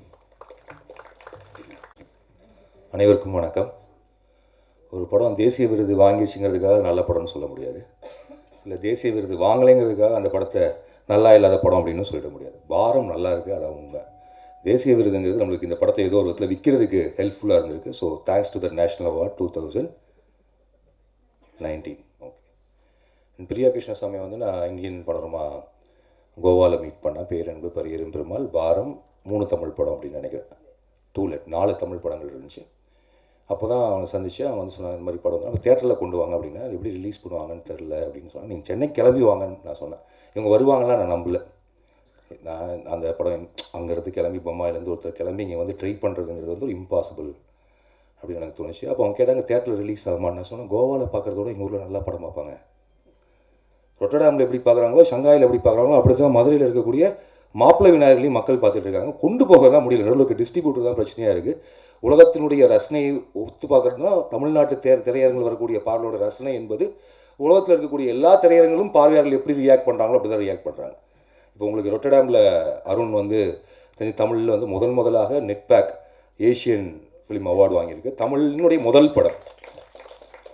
அனைவருக்கும் வணக்கம் ஒரு படம் தேசிய விருது வாங்கிடுச்சுங்கிறதுக்காக நல்ல படம்னு சொல்ல முடியாது இல்லை தேசிய விருது வாங்கலைங்கிறதுக்காக அந்த படத்தை நல்லா இல்லாத படம் அப்படின்னு சொல்லிட முடியாது பாரம் நல்லா இருக்குது அதான் உண்மை தேசிய விருதுங்கிறது நம்மளுக்கு இந்த படத்தை ஏதோ ஒரு விதத்தில் விற்கிறதுக்கு ஹெல்ப்ஃபுல்லாக இருந்திருக்கு so thanks to the national award two thousand nineteen okay Priya Krishnaswamy வந்து நான் இந்தியன் படமா கோவாவில் மீட் பண்ணேன் பேரன்பு பரியரும் பெருமாள் பாரம் மூணு தமிழ் படம் அப்படின்னு நினைக்கிறேன் டூலெட் நாலு தமிழ் படங்கள் இருந்துச்சு அப்போ தான் அவனை சந்திச்சு அவன் வந்து சொன்னான் இந்த மாதிரி படம் வந்து நம்ம தேட்டரில் கொண்டு வாங்க அப்படின்னா அது எப்படி ரிலீஸ் பண்ணுவாங்கன்னு தெரில அப்படின்னு சொன்னான் நீங்கள் சென்னை கிளம்பி வாங்கன்னு நான் சொன்னேன் இவங்க வருவாங்களாம் நான் நம்பல நான் அந்த படம் அங்கேருந்து கிளம்பி பொம்மாயிலேருந்து ஒருத்தர் கிளம்பி இங்கே வந்து ட்ரை பண்ணுறதுங்கிறது வந்து ஒரு இம்பாசிபிள் அப்படின்னு எனக்கு தோணுச்சு அப்போ அவங்க கேட்டாங்க தேட்டரில் ரிலீஸ் ஆகுமான்னு நான் சொன்னேன் கோவாவில் பார்க்குறதோட எங்கள் ஊரில் நல்லா படம் பார்ப்பாங்க ரொட்டடாமில் எப்படி பார்க்குறாங்களோ ஷங்காயில் எப்படி பார்க்குறாங்களோ அப்படி தான் மதுரையில் இருக்கக்கூடிய மாப்பிள்ளை விநாயகர்களையும் மக்கள் பார்த்துட்டு இருக்காங்க கொண்டு போக தான் முடியல நடுவில் டிஸ்ட்ரிபியூட்டர் தான் பிரச்சனையாக இருக்குது உலகத்தினுடைய ரசனையை ஒத்து பார்க்குறதுனா தமிழ்நாட்டு தே திரையரங்கில் வரக்கூடிய பார்வையோட ரசனை என்பது உலகத்தில் இருக்கக்கூடிய எல்லா திரையரங்களும் பார்வையாளர்கள் எப்படி ரியாக்ட் பண்ணுறாங்களோ அப்படி தான் ரியாக்ட் பண்ணுறாங்க இப்போ உங்களுக்கு ரொட்டடாமில் அருண் வந்து தெரிஞ்சு தமிழில் வந்து முதல் முதலாக நெட்பேக் ஏஷியன் ஃபிலிம் அவார்டு வாங்கியிருக்கு தமிழினுடைய முதல் படம்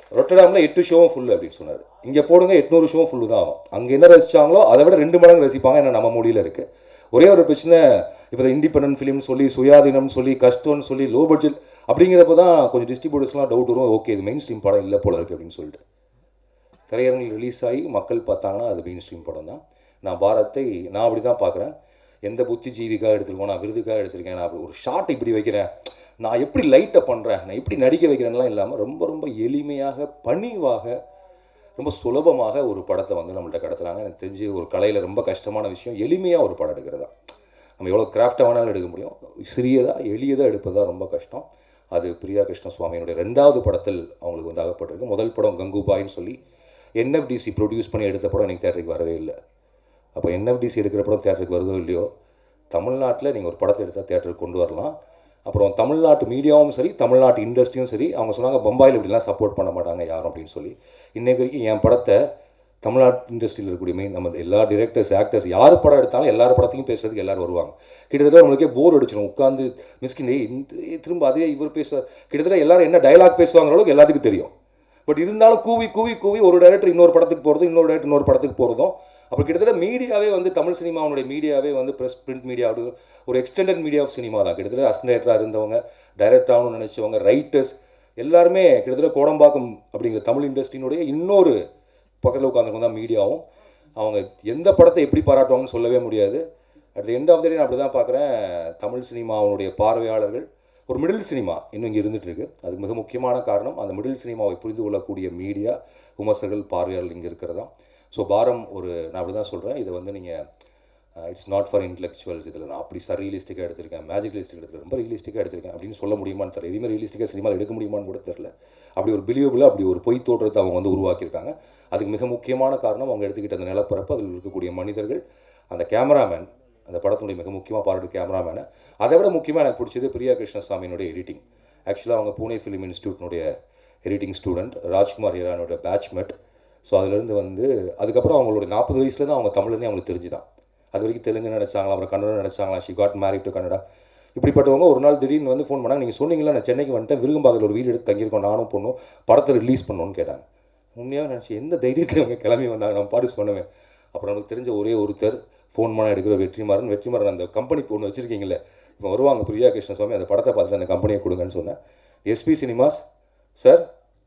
ரொட்டடாமில் எட்டு ஷோவும் ஃபுல் அப்படின்னு சொன்னார் இங்கே போடுங்க எட்நூறு ஷோவும் ஃபுல்லு தான் ஆகும் அங்கே என்ன ரசிச்சாங்களோ அதை விட ரெண்டு மடங்கு ரசிப்பாங்க என்ன நம்ம மொழியில் இருக்குது ஒரே ஒரு பிரச்சனை இப்போ இண்டிபெண்டன்ட் ஃபிலிம்னு சொல்லி சுயாதீனம் சொல்லி கஷ்டம்னு சொல்லி லோ பட்ஜெட் அப்படிங்கிறப்ப தான் கொஞ்சம் டிஸ்ட்ரிபியூட்டர்ஸ்லாம் டவுட் வரும் ஓகே இது மெயின் ஸ்ட்ரீம் படம் இல்லை போல இருக்குது அப்படின்னு சொல்லிட்டு திரையரங்கில் ரிலீஸ் ஆகி மக்கள் பார்த்தாங்கன்னா அது மெயின் ஸ்ட்ரீம் படம் தான் நான் பாரத்தை நான் அப்படி தான் பார்க்குறேன் எந்த புத்திஜீவிக்காக எடுத்துருக்கோம் நான் விருதுக்காக எடுத்திருக்கேன் நான் அப்படி ஒரு ஷார்ட் இப்படி வைக்கிறேன் நான் எப்படி லைட்டை பண்ணுறேன் நான் எப்படி நடிக்க வைக்கிறேன்லாம் இல்லாமல் ரொம்ப ரொம்ப எளிமையாக பணிவாக ரொம்ப சுலபமாக ஒரு படத்தை வந்து நம்மள்ட்ட கடத்துறாங்க எனக்கு தெரிஞ்சு ஒரு கலையில் ரொம்ப கஷ்டமான விஷயம் எளிமையாக ஒரு படம் எடுக்கிறது தான் நம்ம எவ்வளோ கிராஃப்டாக வேணாலும் எடுக்க முடியும் சிறியதாக எளியதாக எடுப்பது தான் ரொம்ப கஷ்டம் அது பிரியா கிருஷ்ண சுவாமியினுடைய ரெண்டாவது படத்தில் அவங்களுக்கு வந்து அகப்பட்டிருக்கு முதல் படம் கங்குபாயின்னு சொல்லி என்எஃப்டிசி ப்ரொடியூஸ் பண்ணி எடுத்த படம் எனக்கு தேட்டருக்கு வரவே இல்லை அப்போ என்எஃப்டிசி எடுக்கிற படம் தேட்டருக்கு வருதோ இல்லையோ தமிழ்நாட்டில் நீங்கள் ஒரு படத்தை எடுத்தால் தேட்டருக்கு கொண்டு வரலாம் அப்புறம் தமிழ்நாட்டு மீடியாவும் சரி தமிழ்நாட்டு இண்டஸ்ட்ரியும் சரி அவங்க சொன்னாங்க பம்பாயில் இப்படிலாம் சப்போர்ட் பண்ண மாட்டாங்க யாரும் அப்படின்னு சொல்லி இன்னைக்கு வரைக்கும் என் படத்தை தமிழ்நாட்டு இண்டஸ்ட்ரியில் இருக்கக்கூடிய மெயின் நம்ம எல்லா டிரெக்டர்ஸ் ஆக்டர்ஸ் யார் படம் எடுத்தாலும் எல்லார் படத்தையும் பேசுறதுக்கு எல்லாரும் வருவாங்க கிட்டத்தட்ட நம்மளுக்கே போர் அடிச்சிடும் உட்காந்து மிஸ்கின் ஏய் இந்த திரும்ப அதே இவர் பேசுவார் கிட்டத்தட்ட எல்லாரும் என்ன டைலாக் பேசுவாங்கிற அளவுக்கு எல்லாத்துக்கும் தெரியும் பட் இருந்தாலும் கூவி கூவி கூவி ஒரு டேரக்டர் இன்னொரு படத்துக்கு போகிறதும் இன்னொரு டேரக்டர் இன்னொரு படத்துக்கு போகிறதும் அப்புறம் கிட்டத்தட்ட மீடியாவே வந்து தமிழ் சினிமாவுடைய மீடியாவே வந்து ப்ரெஸ் பிரிண்ட் மீடியா ஒரு எக்ஸ்டெண்டட் மீடியா ஆஃப் சினிமா தான் கிட்டத்தட்ட அசிஸ்டன்ட் இருந்தவங்க டைரக்ட் ஆகணும்னு நினச்சவங்க ரைட்டர்ஸ் எல்லாருமே கிட்டத்தட்ட கோடம்பாக்கம் அப்படிங்கிற தமிழ் இண்டஸ்ட்ரியினுடைய இன்னொரு பக்கத்தில் உட்காந்துருக்கவங்க தான் மீடியாவும் அவங்க எந்த படத்தை எப்படி பாராட்டுவாங்கன்னு சொல்லவே முடியாது at the end of the day நான் அப்படி தான் பார்க்குறேன் தமிழ் சினிமாவுடைய பார்வையாளர்கள் ஒரு மிடில் சினிமா இன்னும் இங்கே இருந்துட்டு இருக்கு அதுக்கு மிக முக்கியமான காரணம் அந்த மிடில் சினிமாவை புரிந்து கொள்ளக்கூடிய மீடியா விமர்சகர்கள் பார்வையாளர்கள் இங்கே இருக்கிறதா ஸோ பாரம் ஒரு நான் அப்படி தான் சொல்கிறேன் இதை வந்து நீங்கள் இட்ஸ் நாட் ஃபார் இன்டெலெக்சுவல்ஸ் இதில் நான் அப்படி சார் ரியலிஸ்டிக்காக எடுத்திருக்கேன் மேஜிக் ரியலிஸ்டிக் எடுத்திருக்கேன் ரொம்ப ரியலிஸ்டிக்காக எடுத்திருக்கேன் அப்படின்னு சொல்ல முடியுமான்னு தெரியல எதுவுமே ரியலிஸ்டிக்காக சினிமாவில் எடுக்க முடியுமான்னு கூட தெரியல அப்படி ஒரு பிலியபிளாக அப்படி ஒரு பொய் தோற்றத்தை அவங்க வந்து உருவாக்கியிருக்காங்க அதுக்கு மிக முக்கியமான காரணம் அவங்க எடுத்துக்கிட்ட அந்த நிலப்பரப்பு அதில் இருக்கக்கூடிய மனிதர்கள் அந்த கேமராமேன் அந்த படத்தினுடைய மிக முக்கியமாக பாராட்டு கேமராமேனை அதை விட முக்கியமாக எனக்கு பிடிச்சது பிரியா கிருஷ்ணசாமியினுடைய எடிட்டிங் ஆக்சுவலாக அவங்க பூனே ஃபிலிம் இன்ஸ்டியூட்னுடைய எடிட்டிங் ஸ்டூடெண்ட் ராஜ்குமார் ஹீரானோட பேட்ச்மெட் ஸோ அதுலேருந்து வந்து அதுக்கப்புறம் அவங்களோட நாற்பது வயசுல தான் அவங்க தமிழ்னே அவங்களுக்கு தெரிஞ்சுதான் அது வரைக்கும் தெலுங்கு நினச்சாங்களா அப்புறம் கன்னடம் நினச்சாங்களா she got married to Kannada இப்படிப்பட்டவங்க ஒரு நாள் திடீர்னு வந்து ஃபோன் பண்ணாங்க நீங்கள் சொன்னீங்களா நான் சென்னைக்கு வந்துட்டேன் விருகம்பாக்கத்தில் ஒரு வீடு எடுத்து தங்கியிருக்கோம் நானும் பொண்ணும் படத்தை ரிலீஸ் பண்ணணும்னு கேட்டாங்க உண்மையாக நினச்சி எந்த தைரியத்தில் அவங்க கிளம்பி வந்தாங்க நான் பாடு பண்ணுவேன் அப்புறம் நமக்கு தெரிஞ்ச ஒரே ஒருத்தர் ஃபோன் பண்ண எடுக்கிற வெற்றிமாறன் வெற்றிமாறன் அந்த கம்பெனி ஒன்று வச்சுருக்கீங்களே இப்போ வருவாங்க பிரியா கிருஷ்ணசுவாமி அந்த படத்தை பார்த்துட்டு அந்த கம்பெனியை கொடுங்கன்னு சொன்னேன் SP cinemas sir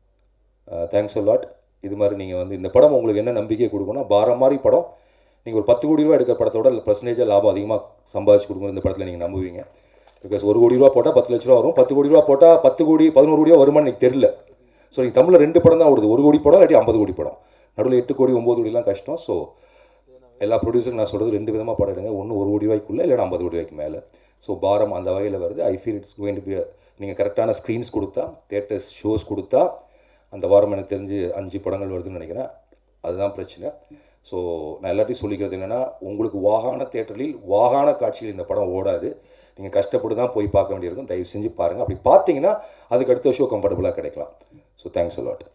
thanks lot இது மாதிரி நீங்கள் வந்து இந்த படம் உங்களுக்கு என்ன நம்பிக்கை கொடுக்கணும் பாரம் மாதிரி படம் நீங்கள் ஒரு பத்து கோடி ரூபா எடுக்கிற படத்தோட பர்சன்டேஜாக லாபம் அதிகமாக சம்பாதிச்சு கொடுக்கணும் இந்த படத்தில் நீங்கள் நம்புவீங்க பிகாஸ் ஒரு கோடி ரூபா போட்டால் பத்து லட்ச ரூபா வரும் பத்து கோடி ரூபா போட்டால் பத்து கோடி பதினோரு கோடி ரூபா வருமானு எனக்கு தெரியல ஸோ நீங்கள் தமிழில் ரெண்டு படம் தான் ஓடுது ஒரு கோடி படம் இல்லாட்டி ஐம்பது கோடி படம் நடுவில் எட்டு கோடி ஒம்பது கோடிலாம் கஷ்டம் ஸோ எல்லா ப்ரொடியூசருக்கு நான் சொல்கிறது ரெண்டு விதமாக படம் எடுங்க ஒன்று ஒரு கோடி ரூபாய்க்குள்ளே இல்லைனா ஐம்பது கோடி ரூபாய்க்கு மேலே ஸோ பாரம் அந்த வகையில் வருது I feel it's going to be நீங்கள் கரெக்டான ஸ்க்ரீன்ஸ் கொடுத்தா தேட்டர்ஸ் ஷோஸ் கொடுத்தா அந்த வாரம் எனக்கு தெரிஞ்சு அஞ்சு படங்கள் வருதுன்னு நினைக்கிறேன் அதுதான் பிரச்சனை ஸோ நான் எல்லாத்தையும் சொல்லிக்கிறது என்னென்னா உங்களுக்கு வாகான தேட்டரில் வாகான காட்சியில் இந்த படம் ஓடாது நீங்கள் கஷ்டப்பட்டு தான் போய் பார்க்க வேண்டியிருக்கும் தயவு செஞ்சு பாருங்கள் அப்படி பார்த்தீங்கன்னா அதுக்கு அடுத்த ஷோ கம்ஃபர்டபுளாக கிடைக்கலாம் ஸோ தேங்க்ஸ் அலாட்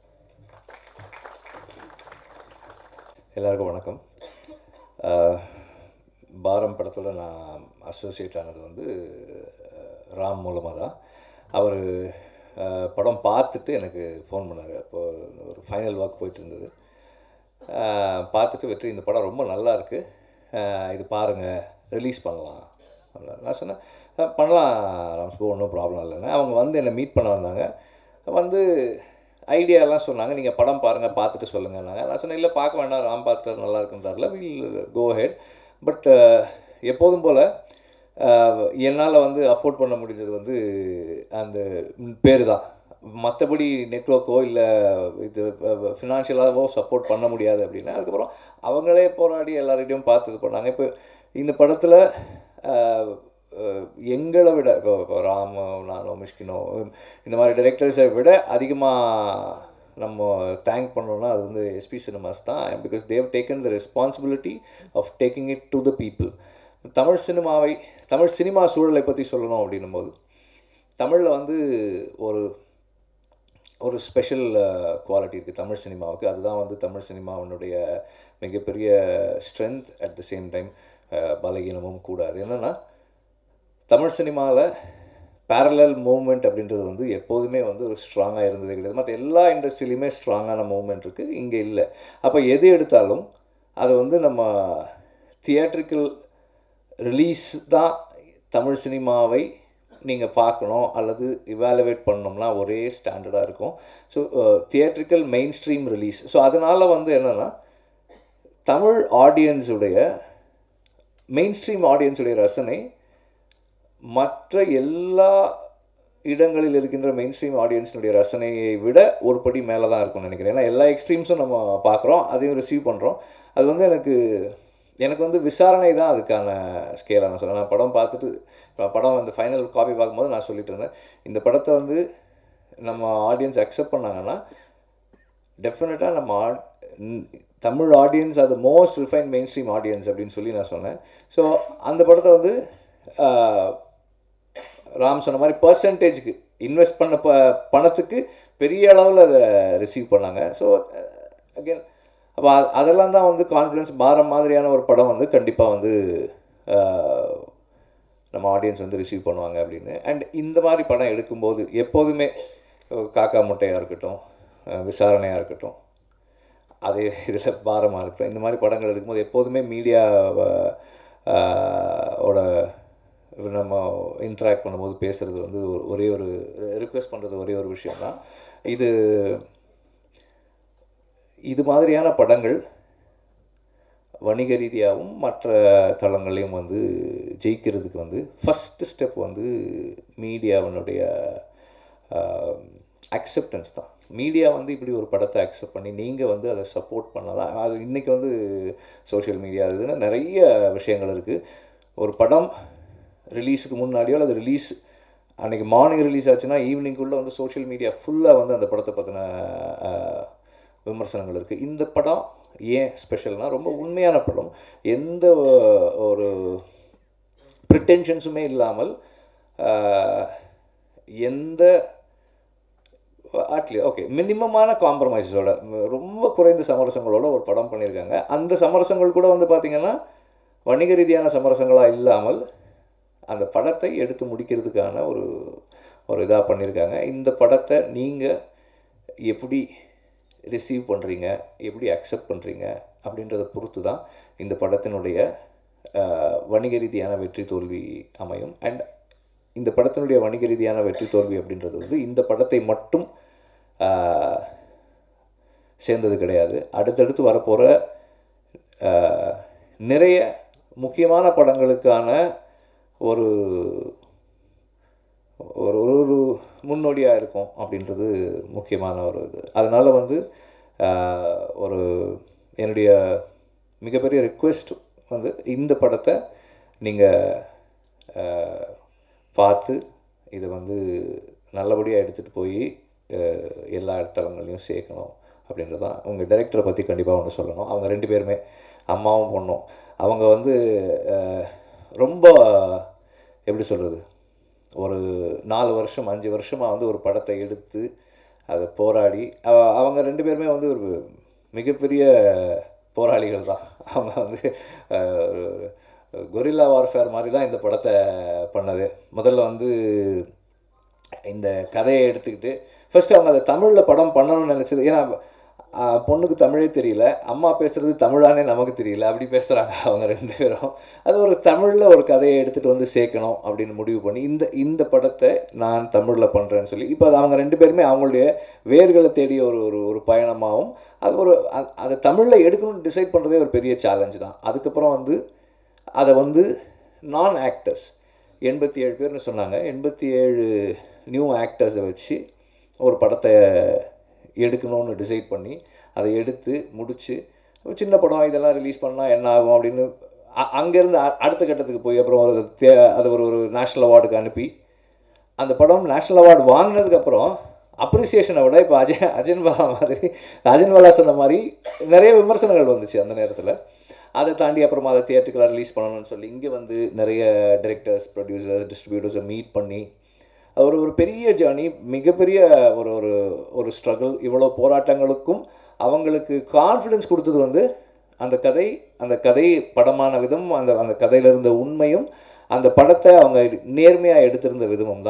எல்லாருக்கும் வணக்கம் அஹ், பாரம் படத்தோட நான் அசோசியேட் ஆனது வந்து அஹ், ராம் மூலமாக தான் அவர் படம் பார்த்துட்டு எனக்கு ஃபோன் பண்ணார் அப்போ ஒரு ஃபைனல் ஒர்க் போயிட்டு இருந்தது அஹ், பார்த்துட்டு வெற்றி இந்த படம் ரொம்ப நல்லா இருக்குது அஹ், இது பாருங்கள் ரிலீஸ் பண்ணலாம் அப்படின்னாரு. நான் சொன்னேன் "அஹ், பண்ணலாம் ராம்ஸ்போ ஒன்றும் ப்ராப்ளம் இல்லைன்னு அவங்க வந்து என்னை மீட் பண்ண வந்தாங்க வந்து ஐடியாலாம் சொன்னாங்க நீங்கள் படம் பாருங்கள் பார்த்துட்டு சொல்லுங்கன்னாங்க நான் சொன்னேன் இல்லை பார்க்க வேண்டாம் ராம் பார்த்துட்டு நல்லா இருக்குன்றார்ல வில் கோ ஹெட் பட் எப்போதும் போல் என்னால் வந்து அஃபோர்ட் பண்ண முடிஞ்சது வந்து அந்த பேர் தான் மற்றபடி நெட்ஒர்க்கோ இல்லை இது ஃபினான்ஷியலாகவோ சப்போர்ட் பண்ண முடியாது அப்படின்னா அதுக்கப்புறம் அவங்களே போராடி எல்லார்கிட்டையும் பார்த்து இது பண்ணாங்க இப்போ இந்த படத்தில் எங்களை விட இப்போ இப்போ ராமோ நானோ மிஷ்கினோ இந்த மாதிரி டைரக்டர்ஸை விட அதிகமாக நம்ம தேங்க் பண்ணோம்னா அது வந்து எஸ்பி சினிமாஸ் தான் because they've taken the responsibility of taking it to the people Tamil சினிமாவை தமிழ் சினிமா சூழலை பற்றி சொல்லணும் அப்படின்னும் போது தமிழில் வந்து ஒரு ஒரு ஸ்பெஷல் குவாலிட்டி இருக்குது தமிழ் சினிமாவுக்கு அதுதான் வந்து தமிழ் சினிமாவினுடைய மிகப்பெரிய strength at the same time பலகீனமும் கூட அது என்னென்னா தமிழ் சினிமாவில் பேரலல் மூவ்மெண்ட் அப்படின்றது வந்து எப்போதுமே வந்து ஒரு ஸ்ட்ராங்காக இருந்ததே கிடையாது மற்ற எல்லா இண்டஸ்ட்ரியிலையுமே ஸ்ட்ராங்கான மூவ்மெண்ட் இருக்குது இங்கே இல்லை அப்போ எது எடுத்தாலும் அது வந்து நம்ம தியேட்ரிக்கல் ரிலீஸ் தான் தமிழ் சினிமாவை நீங்கள் பார்க்கணும் அல்லது இவாலுவேட் பண்ணோம்னா ஒரே ஸ்டாண்டர்டாக இருக்கும் so theatrical mainstream release so அதனால் வந்து என்னென்னா தமிழ் ஆடியன்ஸுடைய மெயின் ஸ்ட்ரீம் ஆடியன்ஸுடைய ரசனை மற்ற எல்லா இடங்களில் இருக்கின்ற மெயின் ஸ்ட்ரீம் ஆடியன்ஸினுடைய ரசனையை விட ஒரு படி மேலே தான் இருக்கும்னு நினைக்கிறேன் ஏன்னா எல்லா எக்ஸ்ட்ரீம்ஸும் நம்ம பார்க்குறோம் அதையும் ரிசீவ் பண்ணுறோம் அது வந்து எனக்கு எனக்கு வந்து விசாரணை தான் அதுக்கான ஸ்கேலாக நான் சொல்கிறேன் நான் படம் பார்த்துட்டு நான் படம் அந்த ஃபைனல் காப்பி பார்க்கும்போது நான் சொல்லிட்டு இருந்தேன் இந்த படத்தை வந்து நம்ம ஆடியன்ஸ் அக்செப்ட் பண்ணாங்கன்னா டெஃபினட்டாக நம்ம ஆட் தமிழ் ஆடியன்ஸ் அது most refine mainstream audience அப்படின்னு சொல்லி நான் சொன்னேன் ஸோ அந்த படத்தை வந்து ஆஹ், ராம் சொன்ன மாதிரி பர்சன்டேஜுக்கு இன்வெஸ்ட் பண்ண ப பணத்துக்கு பெரிய அளவில் அதை ரிசீவ் பண்ணாங்க ஸோ அகெயின் அப்போ அதெல்லாம் தான் வந்து கான்ஃபிடன்ஸ் பாரம் மாதிரியான ஒரு படம் வந்து கண்டிப்பாக வந்து ஆஹ், நம்ம ஆடியன்ஸ் வந்து ரிசீவ் பண்ணுவாங்க அப்படின்னு அண்ட் இந்த மாதிரி படம் எடுக்கும்போது எப்போதுமே அஹ், காக்கா முட்டையாக இருக்கட்டும் அஹ், விசாரணையாக இருக்கட்டும் அதே இதில் பாரமாக இருக்கட்டும் இந்த மாதிரி படங்கள் எடுக்கும்போது எப்போதுமே மீடியா ஓட நம்ம இன்ட்ராக்ட் பண்ணும்போது பேசுகிறது வந்து ஒரு- ஒரே ஒரு ரிக்வெஸ்ட் பண்ணுறது ஒரே ஒரு விஷயம்தான் இது இது மாதிரியான படங்கள் வணிக ரீதியாகவும் மற்ற தளங்களையும் வந்து ஜெயிக்கிறதுக்கு வந்து ஃபஸ்ட்டு ஸ்டெப் வந்து மீடியாவினுடைய அக்செப்டன்ஸ் தான் மீடியா வந்து இப்படி ஒரு படத்தை அக்செப்ட் பண்ணி நீங்கள் வந்து அதை சப்போர்ட் பண்ணலாம் அது இன்றைக்கி வந்து சோஷியல் மீடியா இதுன்னு நிறைய விஷயங்கள் இருக்குது ஒரு படம் ரிலீஸுக்கு முன்னாடியோ அல்லது ரிலீஸ் அன்றைக்கி மார்னிங் ரிலீஸ் ஆச்சுன்னா ஈவினிங்குள்ளே வந்து சோஷியல் மீடியா ஃபுல்லாக வந்து அந்த படத்தை பற்றின விமர்சனங்கள் இருக்குது இந்த படம் ஏன் ஸ்பெஷல்னால் ரொம்ப உண்மையான படம் எந்த ஒரு ப்ரிட்டென்ஷன்ஸுமே இல்லாமல் ஆஹ், எந்த அட்லி ஓகே மினிமமான காம்ப்ரமைஸோட ரொம்ப குறைந்த சமரசங்களோட ஒரு படம் பண்ணியிருக்காங்க அந்த சமரசங்கள் கூட வந்து பார்த்திங்கன்னா வணிக ரீதியான சமரசங்களாக இல்லாமல் அந்த படத்தை எடுத்து முடிக்கிறதுக்கான ஒரு ஒரு இதாக பண்ணியிருக்காங்க இந்த படத்தை நீங்கள் எப்படி ரிசீவ் பண்ணுறீங்க எப்படி அக்செப்ட் பண்ணுறீங்க அப்படின்றத பொறுத்து தான் இந்த படத்தினுடைய ஆஹ், வணிக ரீதியான வெற்றி தோல்வி அமையும் அண்ட் இந்த படத்தினுடைய வணிக ரீதியான வெற்றி தோல்வி அப்படின்றது வந்து இந்த படத்தை மட்டும் ஆஹ், சேர்ந்தது கிடையாது அடுத்தடுத்து வரப்போகிற நிறைய முக்கியமான படங்களுக்கான ஒரு ஒரு ஒரு ஒரு முன்னோடியாக இருக்கும் அப்படின்றது முக்கியமான ஒரு இது அதனால் வந்து ஆஹ், ஒரு என்னுடைய மிகப்பெரிய ரிக்வெஸ்ட் வந்து இந்த படத்தை நீங்கள் பார்த்து இதை வந்து நல்லபடியாக எடுத்துகிட்டு போய் அஹ், எல்லா தளங்களையும் சேர்க்கணும் அப்படின்றது தான் உங்கள் டைரக்டரை பற்றி கண்டிப்பாக ஒன்று சொல்லணும் அவங்க ரெண்டு பேருமே அம்மாவும் பொண்ணும் அவங்க வந்து அஹ், ரொம்ப எப்படி சொல்கிறது ஒரு நாலு வருஷம் அஞ்சு வருஷமாக வந்து ஒரு படத்தை எடுத்து அதை போராடி அவ- அவங்க ரெண்டு பேருமே வந்து ஒரு மிகப்பெரிய போராளிகள் தான் அவங்க வந்து அஹ், ஒரு கொரில்லா வார்ஃபேர் மாதிரி தான் இந்த படத்தை பண்ணது முதல்ல வந்து இந்த கதையை எடுத்துக்கிட்டு ஃபர்ஸ்ட் அவங்க அதை தமிழில் படம் பண்ணணும்னு நினச்சது ஏன்னா ஆஹ், பொண்ணுக்கு தமிழே தெரியல அம்மா பேசுகிறது தமிழானே நமக்கு தெரியல அப்படி பேசுகிறாங்க அவங்க ரெண்டு பேரும் அது ஒரு தமிழில் ஒரு கதையை எடுத்துகிட்டு வந்து சேர்க்கணும் அப்படின்னு முடிவு பண்ணி இந்த இந்த படத்தை நான் தமிழில் பண்ணுறேன்னு சொல்லி இப்போ அது அவங்க ரெண்டு பேருமே அவங்களுடைய வேர்களை தேடிய ஒரு ஒரு ஒரு பயணமாகவும் அது ஒரு அ- அதை தமிழில் எடுக்கணும்னு டிசைட் பண்ணுறதே ஒரு பெரிய சேலஞ்சு தான் அதுக்கப்புறம் வந்து அதை வந்து நான் ஆக்டர்ஸ் எண்பத்தி ஏழு பேர்னு சொன்னாங்க எண்பத்தி ஏழு நியூ ஆக்டர்ஸை வச்சு ஒரு படத்தை எடுக்கணும்னு டிசைட் பண்ணி அதை எடுத்து முடித்து சின்ன படம் இதெல்லாம் ரிலீஸ் பண்ணால் என்ன ஆகும் அப்படின்னு அ- அங்கேருந்து அ- அடுத்த கட்டத்துக்கு போய் அப்புறம் ஒரு தே அது ஒரு ஒரு நேஷ்னல் அவார்டுக்கு அனுப்பி அந்த படம் நேஷ்னல் அவார்டு வாங்கினதுக்கப்புறம் அப்ரிசியேஷனை விட இப்போ அஜய் அஜயன் பாலா மாதிரி அஜயன் பாலா சொன்ன மாதிரி நிறைய விமர்சனங்கள் வந்துச்சு அந்த நேரத்தில் அதை தாண்டி அப்புறமா அதை தியேட்டருக்கெலாம் ரிலீஸ் பண்ணணும்னு சொல்லி இங்கே வந்து நிறைய டைரக்டர்ஸ் ப்ரொடியூசர்ஸ் டிஸ்ட்ரிபியூட்டர்ஸை மீட் பண்ணி அது ஒரு ஒரு பெரிய ஜேர்னி மிகப்பெரிய ஒரு ஒரு ஒரு ஸ்ட்ரகிள் இவ்வளோ போராட்டங்களுக்கும் அவங்களுக்கு கான்ஃபிடென்ஸ் கொடுத்தது வந்து அந்த கதை அந்த கதை படமான விதம் அந்த அந்த கதையில் இருந்த உண்மையும் அந்த படத்தை அவங்க நேர்மையாக எடுத்திருந்த விதமும் தான்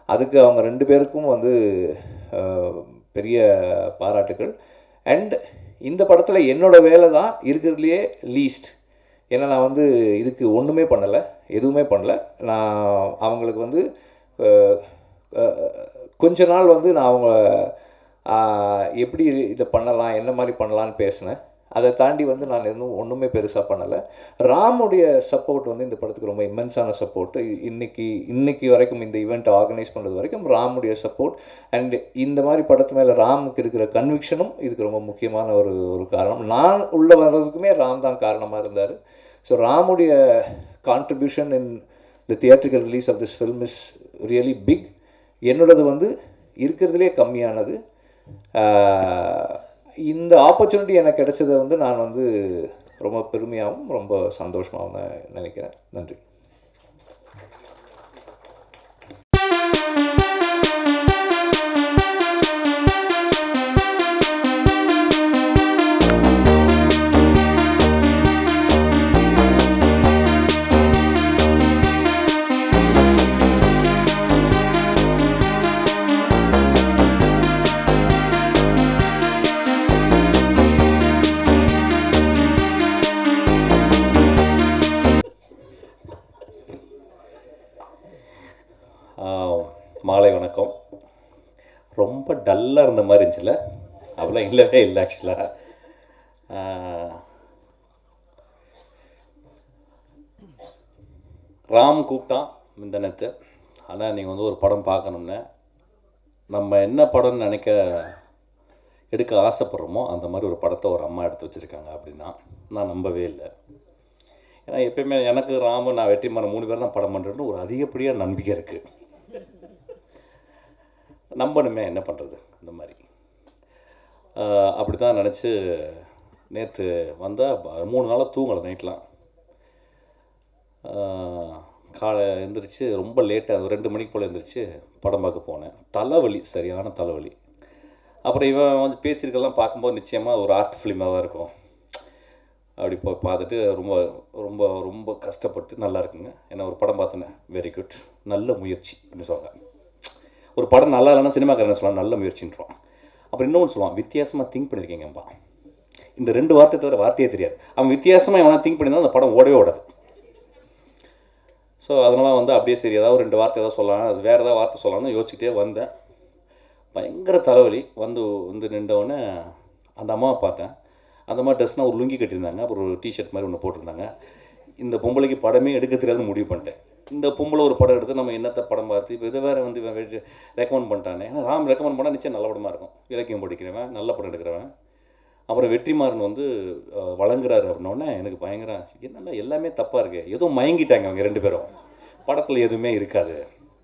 அதுக்கு அவங்க ரெண்டு பேருக்கும் வந்து அஹ், பெரிய பாராட்டுக்கள் அண்ட் இந்த படத்தில் என்னோட வேலை தான் இருக்கிறதுலையே லீஸ்ட் ஏன்னா நான் வந்து இதுக்கு ஒன்றுமே பண்ணலை எதுவுமே பண்ணலை நான் அவங்களுக்கு வந்து அஹ், அஹ், கொஞ்ச நாள் வந்து நான் அவங்க ஆஹ், எப்படி இதை பண்ணலாம் என்ன மாதிரி பண்ணலான்னு பேசினேன் அதை தாண்டி வந்து நான் எதுவும் ஒன்றுமே பெருசாக பண்ணலை ராமுடைய சப்போர்ட் வந்து இந்த படத்துக்கு ரொம்ப இம்மென்ஸான சப்போர்ட் இன்னைக்கு இன்னைக்கு வரைக்கும் இந்த ஈவெண்ட் ஆர்கனைஸ் பண்ணுறது வரைக்கும் ராமுடைய சப்போர்ட் அண்ட் இந்த மாதிரி படத்து மேலே ராமுக்கு இருக்கிற கன்விக்ஷனும் இதுக்கு ரொம்ப முக்கியமான ஒரு ஒரு காரணம் நான் உள்ள வர்றதுக்குமே ராம் தான் காரணமாக இருந்தார் ஸோ ராமுடைய contribution in the theatrical release of this film is really big என்னோடது வந்து இருக்கிறதுலே கம்மியானது ஆஹ் இந்த ஆப்பர்ச்சுனிட்டி எனக்கு கிடைச்சதை வந்து நான் வந்து ரொம்ப பெருமையாகவும் ரொம்ப சந்தோஷமாகவும் தான் நினைக்கிறேன் நன்றி ஆஹ், மாலை வணக்கம் ரொம்ப டல்லாக இருந்த மாதிரி இருந்துச்சுல அப்படிலாம் இல்லவே இல்லை ஆக்சுவலாக ராம் கூப்பிட்டான் இந்த நேரத்து ஆனால் நீங்கள் வந்து ஒரு படம் பார்க்கணும்னு நம்ம என்ன படம்னு நினைக்க எடுக்க ஆசைப்படுறோமோ அந்த மாதிரி ஒரு படத்தை ஒரு அம்மா எடுத்து வச்சுருக்காங்க அப்படின்னா நான் நம்பவே இல்லை ஏன்னா எப்பயுமே எனக்கு ராமு நான் வெற்றிமாறன் மூணு பேர் தான் படம் பண்ணுறேன்னு ஒரு அதிகப்படியாக நம்பிக்கை இருக்குது நம்பணுமே என்ன பண்ணுறது இந்த மாதிரி அப்படி தான் நினச்சி நேற்று வந்தால் மூணு நாளாக தூங்கலை நைட்லாம் காலை எந்திரிச்சு ரொம்ப லேட்டாக ரெண்டு மணிக்கு போல் எந்திரிச்சு படம் பார்க்க போனேன் தலைவலி சரியான தலைவலி அப்புறம் இவன் வந்து பேசியிருக்கெல்லாம் பார்க்கும்போது நிச்சயமாக ஒரு ஆர்ட் ஃபிலிமாக தான் இருக்கும் அப்படி போய் பார்த்துட்டு ரொம்ப ரொம்ப ரொம்ப கஷ்டப்பட்டு நல்லா இருக்குங்க ஏன்னா ஒரு படம் பார்த்தேனே வெரி குட் நல்ல முயற்சி அப்படின்னு சொல்கிறாங்க ஒரு படம் நல்லா இல்லைன்னா சினிமாக்காரன் சொல்லலாம் நல்ல முயற்சின்றான் அப்புறம் இன்னொன்று சொல்லுவான் வித்தியாசமாக திங்க் பண்ணியிருக்கீங்கப்பா இந்த ரெண்டு வார்த்தை தவிர வார்த்தையே தெரியாது அவன் வித்தியாசமாக எவனா திங்க் பண்ணியிருந்தா அந்த படம் ஓடவே ஓடாது ஸோ அதனால் வந்து அப்படியே சரி ஏதாவது ரெண்டு வார்த்தை ஏதாவது சொல்லலாம் அது வேறு ஏதாவது வார்த்தை சொல்லலாம்னு யோசிச்சுட்டே வந்தேன் பயங்கர தலைவலி வந்து வந்து நின்றவொடனே அந்த அம்மாவை பார்த்தேன் அந்த மாதிரி ட்ரெஸ்னால் ஒரு லுங்கி கட்டியிருந்தாங்க அப்புறம் ஒரு டிஷர்ட் மாதிரி ஒன்று போட்டிருந்தாங்க இந்த பொம்பளைக்கு படமே எடுக்க தெரியாதுன்னு முடிவு பண்ணிட்டேன் இந்த பொம்பளை ஒரு படம் எடுத்து நம்ம என்னத்தை படம் பார்த்து இப்போ இதை வேறு வந்து இவன் ரெக்கமெண்ட் பண்ணிட்டானே ஏன்னா ராம் ரெக்கமெண்ட் பண்ணால் நிச்சயம் நல்ல படமாக இருக்கும் இலக்கியம் படிக்கிறவன் நல்ல படம் எடுக்கிறவன் அப்புறம் வெற்றிமாறன் வந்து அஹ், வழங்குறாரு அப்படின்னோடனே எனக்கு பயங்கர என்னென்ன எல்லாமே தப்பாக இருக்கு ஏதோ மயங்கிட்டாங்க அவங்க ரெண்டு பேரும் படத்தில் எதுவுமே இருக்காது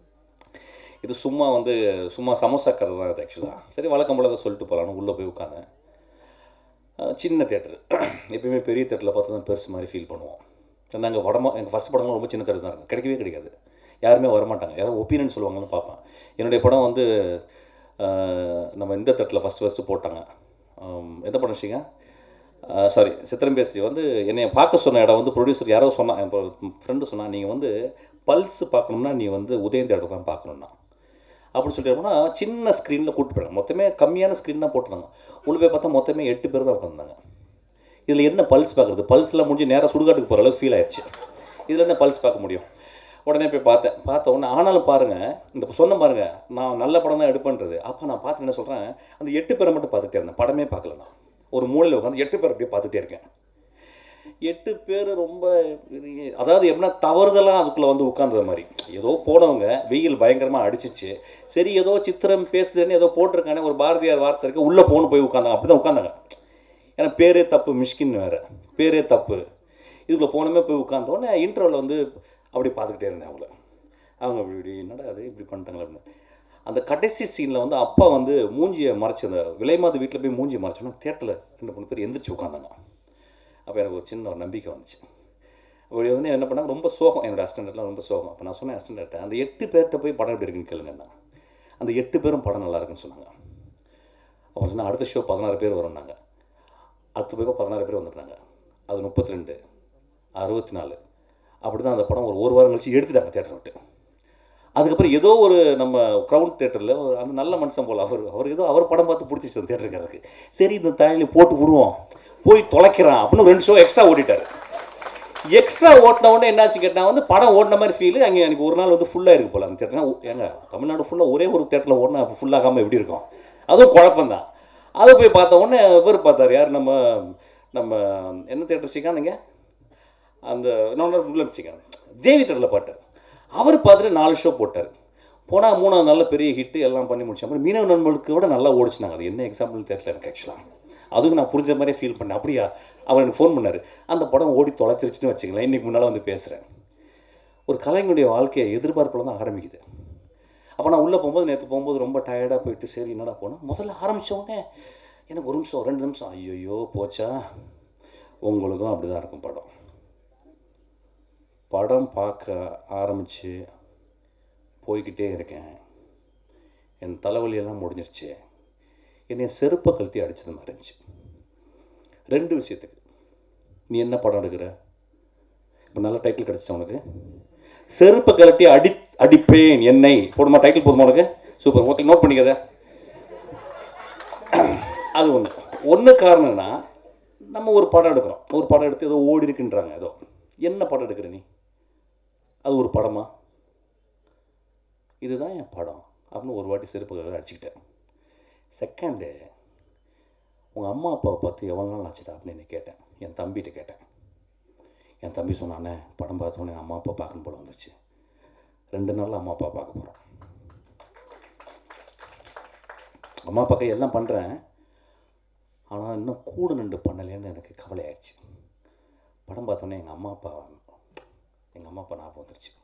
இது சும்மா வந்து சும்மா சமோசாக்கிறது தான் இது ஆக்சுவலாக சரி வழக்கம் போல அதை சொல்லிட்டு போகலான்னு உள்ளே போய் உட்காந்தேன் அஹ், சின்ன தேட்டர் எப்பயுமே பெரிய தேட்டரில் பார்த்து தான் பெருசு மாதிரி ஃபீல் பண்ணுவோம் நாங்கள் படமா எங்கள் ஃபஸ்ட் படமும் ரொம்ப சின்ன தேட்டர் தான் இருக்கும் கிடைக்கவே கிடைக்காது யாருமே வரமாட்டாங்க யாரும் ஒப்பீனியன் சொல்லுவாங்கன்னு பார்ப்பேன் என்னுடைய படம் வந்து அஹ், நம்ம இந்த தேட்டரில் ஃபஸ்ட்டு ஃபஸ்ட்டு போட்டாங்க ஆம், எந்த படம் வச்சிங்க சாரி சித்திரம்பேசி வந்து என்னை பார்க்க சொன்ன இடம் வந்து ப்ரொடியூசர் யாரோ சொன்னான் என் ஃப்ரெண்டு சொன்னான் நீங்கள் வந்து பல்ஸ் பார்க்கணும்னா நீ வந்து உதயம் தேட்டர் தான் பார்க்கணுன்னா அப்படின்னு சொல்லிட்டு சின்ன ஸ்க்ரீனில் கூப்பிட்டு போயிடாங்க மொத்தமே கம்மியான ஸ்க்ரீன் தான் போட்டிருந்தாங்க உள்ள போய் பார்த்தா மொத்தமே எட்டு பேர் தான் உட்காந்தாங்க இதில் என்ன பல்ஸ் பார்க்குறது பல்ஸ்லாம் முடிஞ்சு நேராக சுடுகாட்டுக்கு போகிற அளவுக்கு ஃபீல் ஆயிடுச்சு இதில் என்ன பல்ஸ் பார்க்க முடியும் உடனே போய் பார்த்தேன் பார்த்த உடனே ஆனாலும் பாருங்கள் இந்த சொன்ன பாருங்க நான் நல்ல படம் தான் எடுப்பேன்றது அப்போ நான் பார்த்து என்ன சொல்கிறேன் அந்த எட்டு பேரை மட்டும் பார்த்துட்டே இருந்தேன் படமே பார்க்கல நான் ஒரு மூலையில் உட்காந்து எட்டு பேர் அப்படியே பார்த்துட்டே இருக்கேன் எட்டு பேர் ரொம்ப அதாவது எப்படின்னா தவறுதெல்லாம் அதுக்குள்ளே வந்து உட்காந்தது மாதிரி ஏதோ போனவங்க வெயில் பயங்கரமாக அடிச்சிச்சு சரி ஏதோ சித்திரம் பேசுதுன்னு ஏதோ போட்டிருக்கானே ஒரு பாரதியார் வார்த்தை இருக்கு உள்ளே போகணும் போய் உட்காந்தாங்க அப்படி தான் உட்காந்தாங்க ஏன்னா பேரே தப்பு மிஷ்கின் வேறு பேரே தப்பு இதுக்குள்ளே போனமே போய் உட்காந்தோடனே இன்டர்வலில் வந்து அப்படி பார்த்துக்கிட்டே இருந்தேன் அவங்கள அவங்க இப்படி இப்படி என்னடா அது இப்படி பண்ணிட்டாங்களே அப்படின்னு அந்த கடைசி சீனில் வந்து அப்பா வந்து மூஞ்சியை மறைச்சி அந்த விலைமாது வீட்டில் போய் மூஞ்சியை மறைச்சோன்னா தேட்டரில் ரெண்டு மூணு பேர் எந்திரிச்சு உட்காந்தாங்க அப்போ எனக்கு ஒரு சின்ன ஒரு நம்பிக்கை வந்துச்சு அப்படி வந்து என்ன பண்ணாங்க ரொம்ப சோகம் என்னோட அஸ்டண்டர்ட்லாம் ரொம்ப சோகம் அப்போ நான் சொன்னேன் அஸ்டண்டர்ட்ட அந்த எட்டு பேர்கிட்ட போய் படம் எப்படி இருக்குன்னு கேளுங்கண்ணா அந்த எட்டு பேரும் படம் நல்லா இருக்குன்னு சொன்னாங்க அவங்க சொன்னால் அடுத்த ஷோ பதினாறு பேர் வரும்னாங்க அடுத்த போய் பதினாறு பேர் வந்துருந்தாங்க அது முப்பத்தி ரெண்டு அறுபத்தி நாலு அப்படி தான் அந்த படம் ஒரு ஒரு வாரம் கழிச்சு எடுத்துட்டாங்க தேட்டரை விட்டு அதுக்கப்புறம் ஏதோ ஒரு நம்ம க்ரௌண்ட் தேட்டரில் அந்த நல்ல மனுஷன் போல் அவர் அவர் ஏதோ அவர் படம் பார்த்து பிடிச்சிச்சு அந்த தேட்டருக்காரருக்கு சரி இந்த தாயில போட்டு விடுவோம் போய் தொலைக்கிறான் அப்படின்னு ரெண்டு ஷோ எக்ஸ்ட்ரா ஓட்டிட்டார் எக்ஸ்ட்ரா ஓட்டின உடனே என்னாச்சு கேட்டால் வந்து படம் ஓடின மாதிரி ஃபீல் அங்கே எனக்கு ஒரு நாள் வந்து ஃபுல்லாக இருக்கு போல அந்த தேட்டர்னா ஏங்க தமிழ்நாடு ஃபுல்லாக ஒரே ஒரு தேட்டரில் ஓடினா ஃபுல்லாகாமல் எப்படி இருக்கும் அதுவும் குழப்பம்தான் அதை போய் பார்த்த உடனே இவர் பார்த்தார் யார் நம்ம நம்ம என்ன தேட்டர் சிக்கானுங்க அந்த இன்னொன்று முல்லன் சிக்கான் தேவி தேட்டரில் பாட்டார் அவர் பார்த்துட்டு நாலு ஷோ போட்டார் போனால் மூணாவது நல்ல பெரிய ஹிட்டு எல்லாம் பண்ணி முடிச்ச அப்புறம் மீனவ நண்பர்களுக்கு விட நல்லா ஓடிச்சுனாங்க அது என்ன எக்ஸாம்பிள் தெரியல எனக்கு ஆக்சுவலாக அதுவும் நான் புரிஞ்ச மாதிரியே ஃபீல் பண்ணேன் அப்படியா அவர் எனக்கு ஃபோன் பண்ணார் அந்த படம் ஓடி தொலைச்சிருச்சுன்னு வச்சுங்களேன் இன்றைக்கி முன்னால் வந்து பேசுகிறேன் ஒரு கலைஞனுடைய வாழ்க்கையை எதிர்பார்ப்பில் தான் ஆரம்பிக்குது அப்போ நான் உள்ளே போகும்போது நேற்று போகும்போது ரொம்ப டயர்டாக போயிட்டு சரி என்னடா போனேன் முதல்ல ஆரம்பிச்ச உடனே எனக்கு ஒரு நிமிஷம் ரெண்டு நிமிஷம் ஐயோ போச்சா உங்களுக்கும் அப்படி தான் இருக்கும் படம் படம் பார்க்க ஆரம்பித்து போய்கிட்டே இருக்கேன் என் தலைவலியெல்லாம் முடிஞ்சிருச்சு என்னை செருப்பை கழட்டி அடிச்சது மாதிரி இருந்துச்சு ரெண்டு விஷயத்துக்கு நீ என்ன படம் எடுக்கிற இப்போ நல்ல டைட்டில் கிடச்சிச்சா உனக்கு செருப்பை கழட்டி அடி அடிப்பேன் என்னை போடுமா டைட்டில் போதுமா உனக்கு சூப்பர் ஓகே நோட் பண்ணிக்கத அது ஒன்று ஒன்று காரணம்னா நம்ம ஒரு படம் எடுக்கிறோம் ஒரு படம் எடுத்து ஏதோ ஓடி இருக்குன்றாங்க ஏதோ என்ன படம் எடுக்கிற நீ அது ஒரு படமா இதுதான் என் படம் அப்படின்னு ஒரு வாட்டி செருப்பு கழட்டி அடிச்சுக்கிட்டேன் செகண்டு உங்கள் அம்மா அப்பாவை பார்த்து எவ்வளோ நாள் ஆச்சுடா அப்படின்னு கேட்டேன் என் தம்பிகிட்ட கேட்டேன் என் தம்பி சொன்னானே படம் பார்த்தோன்னே அம்மா அப்பா பார்க்கணும் போல வந்துச்சு ரெண்டு நாளில் அம்மா அப்பா பார்க்க போகிறோம் அம்மா அப்பாக்கு எல்லாம் பண்ணுறேன் ஆனால் இன்னும் கூட நின்று பண்ணலேன்னு எனக்கு கவலை ஆயிடுச்சு படம் பார்த்தோன்னே எங்கள் அம்மா அப்பா எங்கள் அம்மா அப்பா ஞாபகம் வந்துருச்சு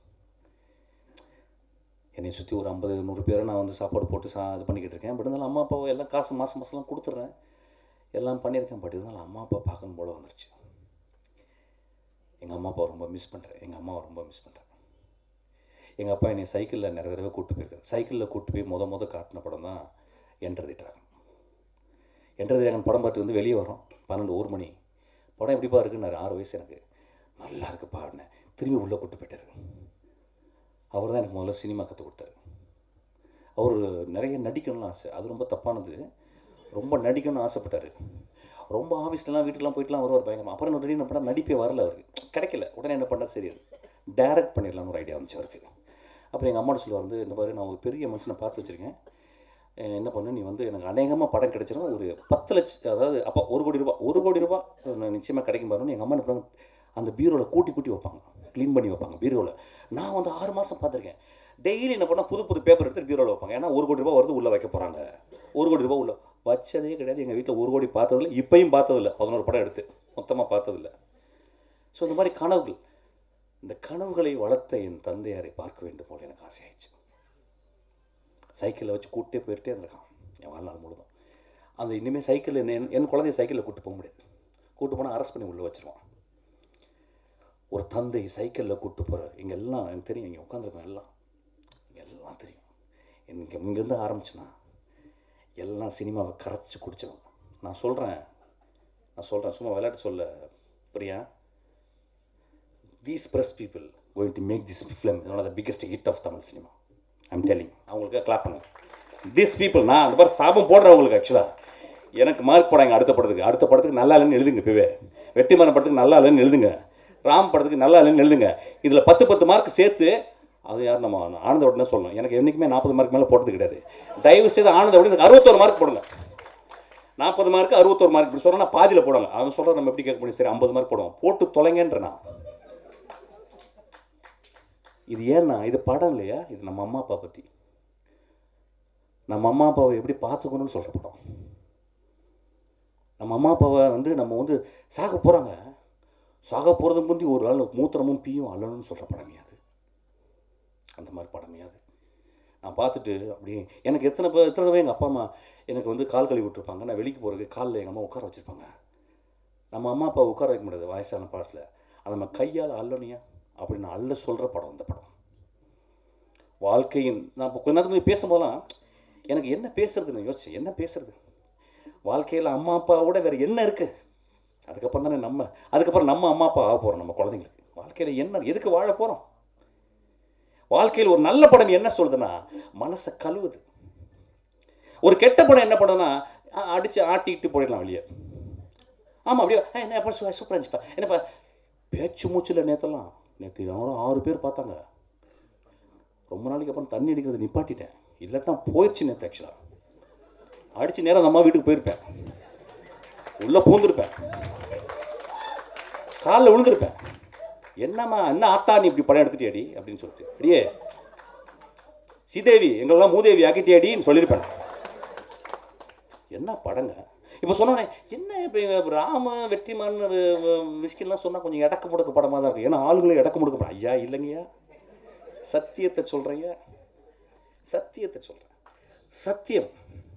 என்னை சுற்றி ஒரு ஐம்பது நூறு பேரை நான் வந்து சாப்பாடு போட்டு சா இது பண்ணிக்கிட்டு இருக்கேன் பட் இருந்தாலும் அம்மா அப்பாவை எல்லாம் காசு மாதம் மாதம்லாம் கொடுத்துட்றேன் எல்லாம் பண்ணியிருக்கேன் பட் இருந்தாலும் அம்மா அப்பா பார்க்கணும் போல வந்துருச்சு எங்கள் அம்மா அப்பாவை ரொம்ப மிஸ் பண்ணுறேன் எங்கள் அம்மாவை ரொம்ப மிஸ் பண்ணுறேன் எங்கள் அப்பா என்னை சைக்கிளில் நிறைய தடவை கூப்பிட்டு போயிருக்காரு சைக்கிளில் கூப்பிட்டு போய் முத முத காட்டின படம் தான் என்ட்ரதி ட்ராகன் என்ட்ரதி ட்ராகன் படம் பார்த்து வந்து வெளியே வரோம் பன்னெண்டு ஒரு மணி படம் எப்படிப்பா இருக்குன்னாரு ஆறு வயசு எனக்கு நல்லா இருக்கு பாடினேன் திரும்பி உள்ளே கூப்பிட்டு போயிட்டாரு அவர் தான் எனக்கு முதல்ல சினிமா கற்றுக் கொடுத்தாரு அவர் நிறைய நடிக்கணும்னு ஆசை அது ரொம்ப தப்பானது ரொம்ப நடிக்கணும்னு ஆசைப்பட்டார் ரொம்ப ஆஃபீஸ்லலாம் வீட்டுலாம் போயிட்டுலாம் வருவார் பயங்கரமாக அப்புறம் என்ன திடீர்னு பண்ணால் நடிப்பே வரல அவருக்கு கிடைக்கல உடனே என்ன பண்ணார் சரி டேரக்ட் பண்ணிடலாம்னு ஒரு ஐடியா வந்துச்சு அவருக்கு அப்புறம் எங்கள் அம்மாட்ட சொல்லுவார் வந்து இந்த மாதிரி நான் ஒரு பெரிய மனுஷனை பார்த்து வச்சுருக்கேன் அஹ் என்ன பண்ணு நீ வந்து எனக்கு அநேகமாக படம் கிடைச்சிடும் ஒரு பத்து லட்சம் அதாவது அப்போ ஒரு கோடி ரூபாய் ஒரு கோடி ரூபாய் நான் நிச்சயமாக கிடைக்கும் பாருன்னு எங்கள் அம்மா என்ன பண்ணுவாங்க அந்த பீரோவில் கூட்டி கூட்டி வைப்பாங்க க்ளீன் பண்ணி வைப்பாங்க பீரோவில் நான் வந்து ஆறு மாதம் பார்த்துருக்கேன் டெய்லி என்ன பண்ணால் புது புது பேப்பர் எடுத்து பீரோவில் வைப்பாங்க ஏன்னா ஒரு கோடி ரூபாய் வருது உள்ளே வைக்க போகிறாங்க ஒரு கோடி ரூபாய் உள்ள வச்சதே கிடையாது எங்கள் வீட்டில் ஒரு கோடி பார்த்ததில்ல இப்பயும் பார்த்ததில்ல பதினோரு படம் எடுத்து மொத்தமாக பார்த்ததில்ல ஸோ இந்த மாதிரி கனவுகள் இந்த கனவுகளை வளர்த்த என் தந்தையாரை பார்க்க வேண்டும் போல எனக்கு ஆசையாயிடுச்சு சைக்கிளில் வச்சு கூட்டே போயிட்டே இருந்திருக்கான் என் வாழ்நாள் முழுதும் அந்த இனிமேல் சைக்கிள் என் என் குழந்தைய சைக்கிளில் கூட்டு போக முடியாது கூட்டு போனால் அரெஸ்ட் பண்ணி உள்ளே வச்சிருவான் ஒரு தந்தை சைக்கிளில் கூட்டு போகிற இங்கே எல்லாம் எனக்கு தெரியும் இங்கே உட்காந்துருக்கோம் எல்லாம் இங்கே எல்லாம் தெரியும் இங்கே இங்கேருந்து ஆரம்பிச்சுனா எல்லாம் சினிமாவை கரைச்சி குடிச்சவன் நான் சொல்கிறேன் நான் சொல்கிறேன் சும்மா விளையாட்டு சொல்ல Priya these press people going to make this film one of the biggest hit of Tamil cinema I'm telling அவங்களுக்கு கிளாப் பண்ணுங்க திஸ் பீப்புள் நான் அந்த மாதிரி சாபம் போடுறேன் உங்களுக்கு ஆக்சுவலாக எனக்கு மார்க் போடாங்க அடுத்த படத்துக்கு அடுத்த படத்துக்கு நல்லா இல்லைன்னு எழுதுங்க இப்போவே வெற்றிமாறன் படத்துக்கு நல்லா இல்லைன்னு எழுதுங்க ராம் படத்துக்கு நல்லா இல்லைன்னு எழுதுங்க இதில் பத்து பத்து மார்க் சேர்த்து அது யார் நம்ம ஆனந்த உடனே சொல்லணும் எனக்கு என்றைக்குமே நாற்பது மார்க் மேலே போட்டது கிடையாது தயவு செய்து ஆனந்த உடனே அறுபத்தோரு மார்க் போடுங்க நாற்பது மார்க் அறுபத்தோரு மார்க் இப்படி சொன்னா பாதியில் போடுங்க அவன் சொல்கிற நம்ம எப்படி கேட்க முடியும் சரி ஐம்பது மார்க் போடுவோம் போட்டு தொலைங்கன்ற நான் இது ஏன்னா இது படம் இல்லையா இது நம்ம அம்மா அப்பா பற்றி நம்ம அம்மா அப்பாவை எப்படி பார்த்துக்கணும்னு சொல்கிற படம் நம்ம அம்மா அப்பாவை வந்து நம்ம வந்து சாக போகிறாங்க சாக போகிறது முந்தி ஒரு நாள் மூத்திரமும் பீயும் அல்லணும்னு சொல்கிற படமே அது அந்த மாதிரி படமே அது நான் பார்த்துட்டு அப்படியே எனக்கு எத்தனை பேர் எத்தனை தடவை எங்கள் அப்பா அம்மா எனக்கு வந்து கால் கழுவி விட்டுருப்பாங்க நான் வெளிக்கு போகிறதுக்கு காலில் எங்கள் அம்மா உட்கார வச்சுருப்பாங்க நம்ம அம்மா அப்பா உட்கார வைக்க முடியாது வயசான பாடத்தில் அது நம்ம கையால் அல்லணியா அப்படின்னு அல்ல சொல்கிற படம் இந்த படம் வாழ்க்கையின் நான் இப்போ கொஞ்ச நேரத்துக்கு பேசும்போதெல்லாம் எனக்கு என்ன பேசுறதுன்னு யோசிச்சேன் என்ன பேசுறது வாழ்க்கையில் அம்மா அப்பாவோட வேறு என்ன இருக்குது அதுக்கப்புறம் தானே நம்ம அதுக்கப்புறம் நம்ம அம்மா அப்பா ஆக போகிறோம் நம்ம குழந்தைங்களுக்கு வாழ்க்கையில் என்ன எதுக்கு வாழ போகிறோம் வாழ்க்கையில் ஒரு நல்ல படம் என்ன சொல்லுதுன்னா மனசை கழுவுது ஒரு கெட்ட படம் என்ன பண்ணுதுன்னா அ- அடிச்சு ஆட்டிக்கிட்டு போயிடலாம் வெளியே ஆமாம் அப்படியே "ஏய், என்ன அப்பா சூப்பராக இருந்துச்சுப்பா என்னப்பா பேச்சு மூச்சில் நேற்றெல்லாம் நேற்று என்னோட ஆறு பேர் பார்த்தாங்க ரொம்ப நாளைக்கு அப்புறம் தண்ணி அடிக்கிறது நிப்பாட்டிட்டேன் இல்லைத்தான் போயிடுச்சு நேற்று ஆக்சுவலாக அடிச்சு நேரம் அந்த அம்மா வீட்டுக்கு போயிருப்பேன் உள்ளே பூந்துருப்பேன் காலில் விழுந்திருப்பேன் என்னம்மா என்ன ஆத்தா நீ இப்படி படம் எடுத்துட்டியாடி அப்படின்னு சொல்லிட்டு அடியே ஸ்ரீதேவி எங்களெல்லாம் மூதேவி ஆக்கிட்டியாடின்னு சொல்லியிருப்பேன் என்ன படங்க இப்போ சொன்னோன்னே என்ன இப்போ ராம வெற்றிமான் விஸ்கின்லாம் சொன்னால் கொஞ்சம் இடக்க முடக்க படமாக தான் இருக்கும் ஏன்னா ஆளுங்களும் இடக்க முடக்க படம் ஐயா இல்லைங்கய்யா சத்தியத்தை சொல்கிறேங்க சத்தியத்தை சொல்கிறேன் சத்தியம்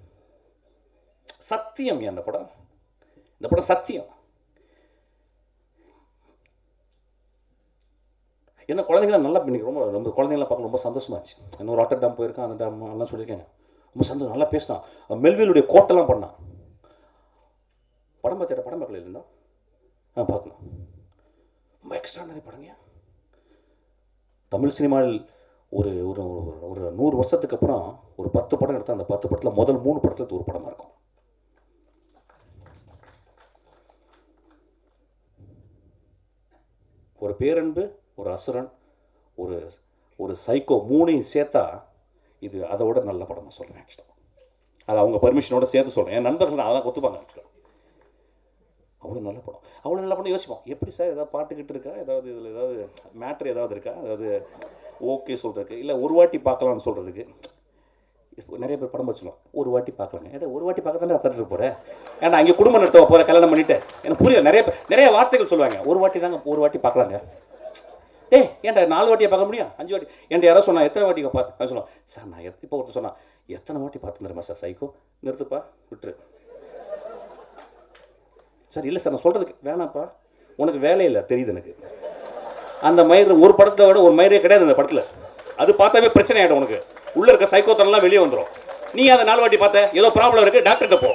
சத்தியம் அந்த படம் இந்த படம் சத்தியம் என்ன குழந்தைங்களாம் நல்லா இன்னைக்கு ரொம்ப ரொம்ப குழந்தைங்களாம் பார்க்க ரொம்ப சந்தோஷமா இருந்துச்சு இன்னும் ராட்டர் டேம் போயிருக்கான் அந்த டேம் எல்லாம் சொல்லியிருக்கேன் ரொம்ப சந்தோஷம் நல்லா பேசினான் மெல்விலுடைய கோட்டெல்லாம் பண்ணான் படம் பார்த்துட்ட படம் பார்க்கல இல்லைன்னா ஆ பார்க்கணும் ரொம்ப எக்ஸ்ட்ரானரி படங்க தமிழ் சினிமாவில் ஒரு ஒரு ஒரு- ஒரு நூறு வருஷத்துக்கு அப்புறம் ஒரு பத்து படம் எடுத்தால் அந்த பத்து படத்தில் முதல் மூணு படத்தில் இது ஒரு படமாக இருக்கும் ஒரு பேரன்பு ஒரு அசுரன் ஒரு ஒரு சைக்கோ மூணையும் சேர்த்தா இது அதை விட நல்ல படமாக சொல்கிறேன் ஆக்சுவலாக அது அவங்க பர்மிஷனோட சேர்த்து சொல்கிறேன் என் நண்பர்கள் தான் அதெல்லாம் ஒத்துப்பாங்க actually. அவ்வளோ நல்ல படம் அவ்வளோ நல்ல படம் யோசிப்போம் எப்படி சார் ஏதாவது பாட்டுக்கிட்டு இருக்கா ஏதாவது இதில் ஏதாவது மேட்ரு ஏதாவது இருக்கா அதாவது ஓகே சொல்கிறதுக்கு இல்லை ஒரு வாட்டி பார்க்கலாம்னு சொல்கிறதுக்கு இப்போ நிறைய பேர் படம் வச்சுக்கலாம் ஒரு வாட்டி பார்க்கலாங்க ஏடா ஒரு வாட்டி பார்க்க தானே தட்டுட்டு போகிறேன் ஏன்னா அங்கே குடும்பம் நடத்த போகிற கல்யாணம் பண்ணிட்டு எனக்கு புரியல நிறைய பேர் நிறைய வார்த்தைகள் சொல்லுவாங்க ஒரு வாட்டி தாங்க ஒரு வாட்டி பார்க்கலாங்க டேய் ஏன்டா நாலு வாட்டியை பார்க்க முடியும் அஞ்சு வாட்டி என்கிட்ட யாரோ சொன்னா எத்தனை வாட்டி பார்த்து நான் சொன்னோம் சார் நான் எத் இப்போ ஒருத்தர் சொன்னா எத்தனை வாட்டி பார்த்து தெரியுமா சார் சைக்கோ நிறுத்துப்பா விட்டுரு சார் இல்லை சார் நான் சொல்கிறதுக்கு வேணாம்ப்பா உனக்கு வேலை இல்லை தெரியுது எனக்கு அந்த மயிர் ஒரு படத்தை விட ஒரு மயிரே கிடையாது அந்த படத்தில் அது பார்த்தாவே பிரச்சனை ஆகிடும் உனக்கு உள்ளே இருக்க சைக்கோத்தனம்லாம் வெளியே வந்துடும் நீ அதை நாலு வாட்டி பார்த்த ஏதோ ப்ராப்ளம் இருக்குது டாக்டர்கிட்ட போ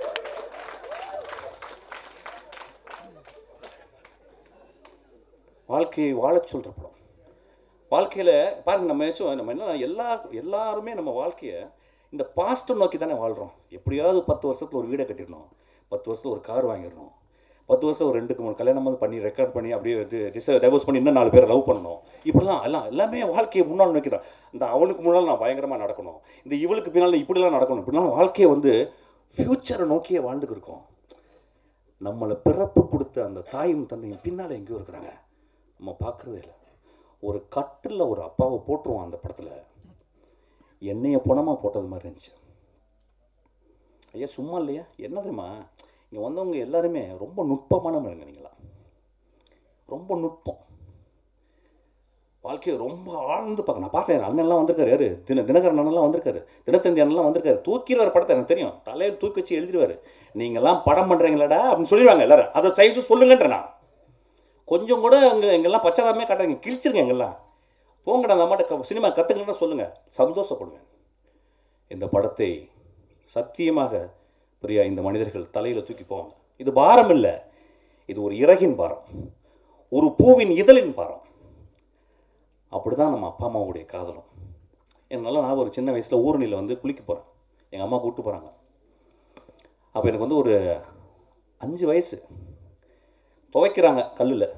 வாழ்க்கையை வாழச் சொல்கிற படம் வாழ்க்கையில் பாருங்க நம்ம ஏதாச்சும் நம்ம என்ன எல்லா எல்லாருமே நம்ம வாழ்க்கையை இந்த பாஸ்ட்டை நோக்கி தானே வாழ்கிறோம் எப்படியாவது பத்து வருஷத்தில் ஒரு வீடை கட்டிடணும் பத்து வருஷத்தில் ஒரு கார் வாங்கிடணும் பத்து வருஷம் ஒரு ரெண்டுக்கு மூணு கல்யாணம் வந்து பண்ணி ரெக்கார்ட் பண்ணி அப்படியே வந்து டிஸ் டைவர்ஸ் பண்ணி இன்னும் நாலு பேரை லவ் பண்ணணும் இப்படிலாம் எல்லாம் எல்லாமே வாழ்க்கையை முன்னால் நோக்கிறோம் இந்த அவனுக்கு முன்னால் நான் பயங்கரமாக நடக்கணும் இந்த இவளுக்கு பின்னால் இப்படிலாம் நடக்கணும் இப்படிலாம் வாழ்க்கையை வந்து ஃப்யூச்சரை நோக்கியே வாழ்ந்துக்கு இருக்கோம் நம்மளை பிறப்பு கொடுத்த அந்த தாயும் தந்தையும் பின்னால் எங்கேயோ இருக்கிறாங்க நம்ம பார்க்குறதே இல்லை ஒரு கட்டில் ஒரு அப்பாவை போட்டுருவோம் அந்த படத்தில் என்னைய பணமாக போட்டது மாதிரி இருந்துச்சு ஐயா சும்மா இல்லையா என்ன தெரியுமா இங்கே வந்தவங்க எல்லாருமே ரொம்ப நுட்பமான மனுங்க நீங்களா ரொம்ப நுட்பம் வாழ்க்கையை ரொம்ப ஆழ்ந்து பார்க்க நான் பார்த்தேன் அண்ணன்லாம் வந்திருக்காரு யாரு தின தினகரன் அண்ணன்லாம் வந்திருக்காரு தினத்தந்தி அண்ணன்லாம் வந்திருக்காரு தூக்கிடுவார் படத்தை எனக்கு தெரியும் தலையில் தூக்கி வச்சு எழுதிடுவார் நீங்கள்லாம் படம் பண்ணுறீங்களாடா அப்படின்னு சொல்லிடுவாங்க எல்லாரும் அதை தயவு சொல்லுங்கன்ற நான் கொஞ்சம் கூட அங்கே எங்கெல்லாம் பச்சாதாமே காட்டுறீங்க கிழிச்சிருங்க எங்கெல்லாம் போங்கடா அந்த அம்மாட்ட சினிமா கற்றுக்கணும்னா சொல்லுங்கள் சந்தோஷப்படுவேன் இந்த படத்தை சத்தியமாக பிரியா இந்த மனிதர்கள் தலையில் தூக்கி போவாங்க இது பாரம் இல்லை இது ஒரு இறகின் பாரம் ஒரு பூவின் இதழின் பாரம் அப்படிதான் நம்ம அப்பா அம்மாவுடைய காதலும் என்னால் நான் ஒரு சின்ன வயசில் ஊரணியில் வந்து குளிக்க போகிறேன் எங்கள் அம்மா கூப்பிட்டு போகிறாங்க அப்போ எனக்கு வந்து ஒரு அஞ்சு வயசு துவைக்கிறாங்க கல்லில்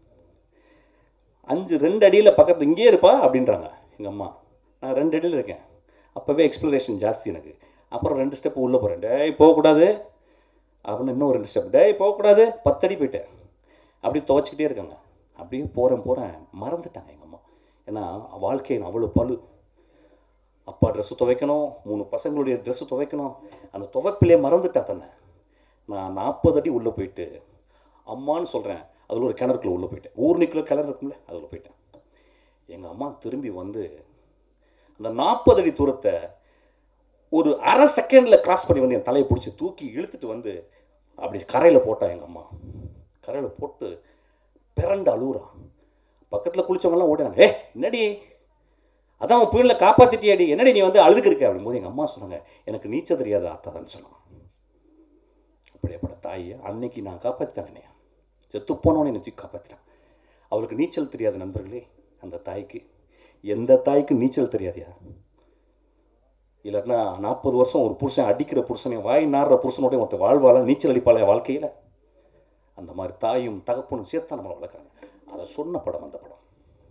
அஞ்சு ரெண்டு அடியில் பக்கத்து இங்கேயே இருப்பா அப்படின்றாங்க எங்கள் அம்மா நான் ரெண்டு அடியில் இருக்கேன் அப்போவே எக்ஸ்ப்ளரேஷன் ஜாஸ்தி எனக்கு அப்புறம் ரெண்டு ஸ்டெப் உள்ளே போகிறேன் டேய் போகக்கூடாது அப்படின்னு இன்னும் ரெண்டு ஸ்டெப் டேய் போகக்கூடாது பத்தடி போயிட்டேன் அப்படியே துவைச்சிக்கிட்டே இருக்காங்க அப்படியே போகிறேன் போகிறேன் மறந்துட்டாங்க எங்கள் அம்மா ஏன்னா வாழ்க்கையின் அவ்வளோ பழு அப்பா ட்ரெஸ்ஸு துவைக்கணும் மூணு பசங்களுடைய ட்ரெஸ்ஸு துவைக்கணும் அந்த துவைப்பிலே மறந்துட்டா தன்னை நான் நாற்பது அடி உள்ளே போயிட்டு அம்மான்னு சொல்கிறேன் அதில் ஒரு கிணறுக்குள்ள உள்ளே போயிட்டேன் ஊர்னிக்குள்ள கிணறு இருக்கும்ல அதில் போயிட்டேன் எங்கள் அம்மா திரும்பி வந்து அந்த நாற்பது அடி தூரத்தை ஒரு அரை செகண்டில் கிராஸ் பண்ணி வந்து என் தலையை பிடிச்சி தூக்கி இழுத்துட்டு வந்து அப்படி கரையில் போட்டா எங்கள் அம்மா கரையில் போட்டு பிறண்டு அழுகுறான் பக்கத்தில் குளிச்சவங்கலாம் ஓடினாங்க ஏ என்னடி அதான் உன் புயலில் காப்பாற்றிட்டியாடி என்னடி நீ வந்து அழுதுக்கு இருக்க அப்படிங்கும்போது எங்கள் அம்மா சொன்னாங்க எனக்கு நீச்சல் தெரியாது அத்தாதான் சொன்னாங்க அப்படியேப்பட்ட தாயை அன்னைக்கு நான் காப்பாற்றிட்டாங்க என்னைய செத்து போனவனே என்னை தூக்கி காப்பாற்றிட்டான் அவருக்கு நீச்சல் தெரியாத நண்பர்களே அந்த தாய்க்கு எந்த தாய்க்கு நீச்சல் தெரியாதியா இல்லைன்னா நாற்பது வருஷம் ஒரு புருஷன் அடிக்கிற புருஷனை வாய் நாடுற புருஷனோட ஒருத்தர் வாழ்வாள நீச்சல் அடிப்பாள வாழ்க்கையில் அந்த மாதிரி தாயும் தகப்பனும் சேர்த்தா நம்மளை வளர்க்குறாங்க அதை சொன்ன படம் அந்த படம்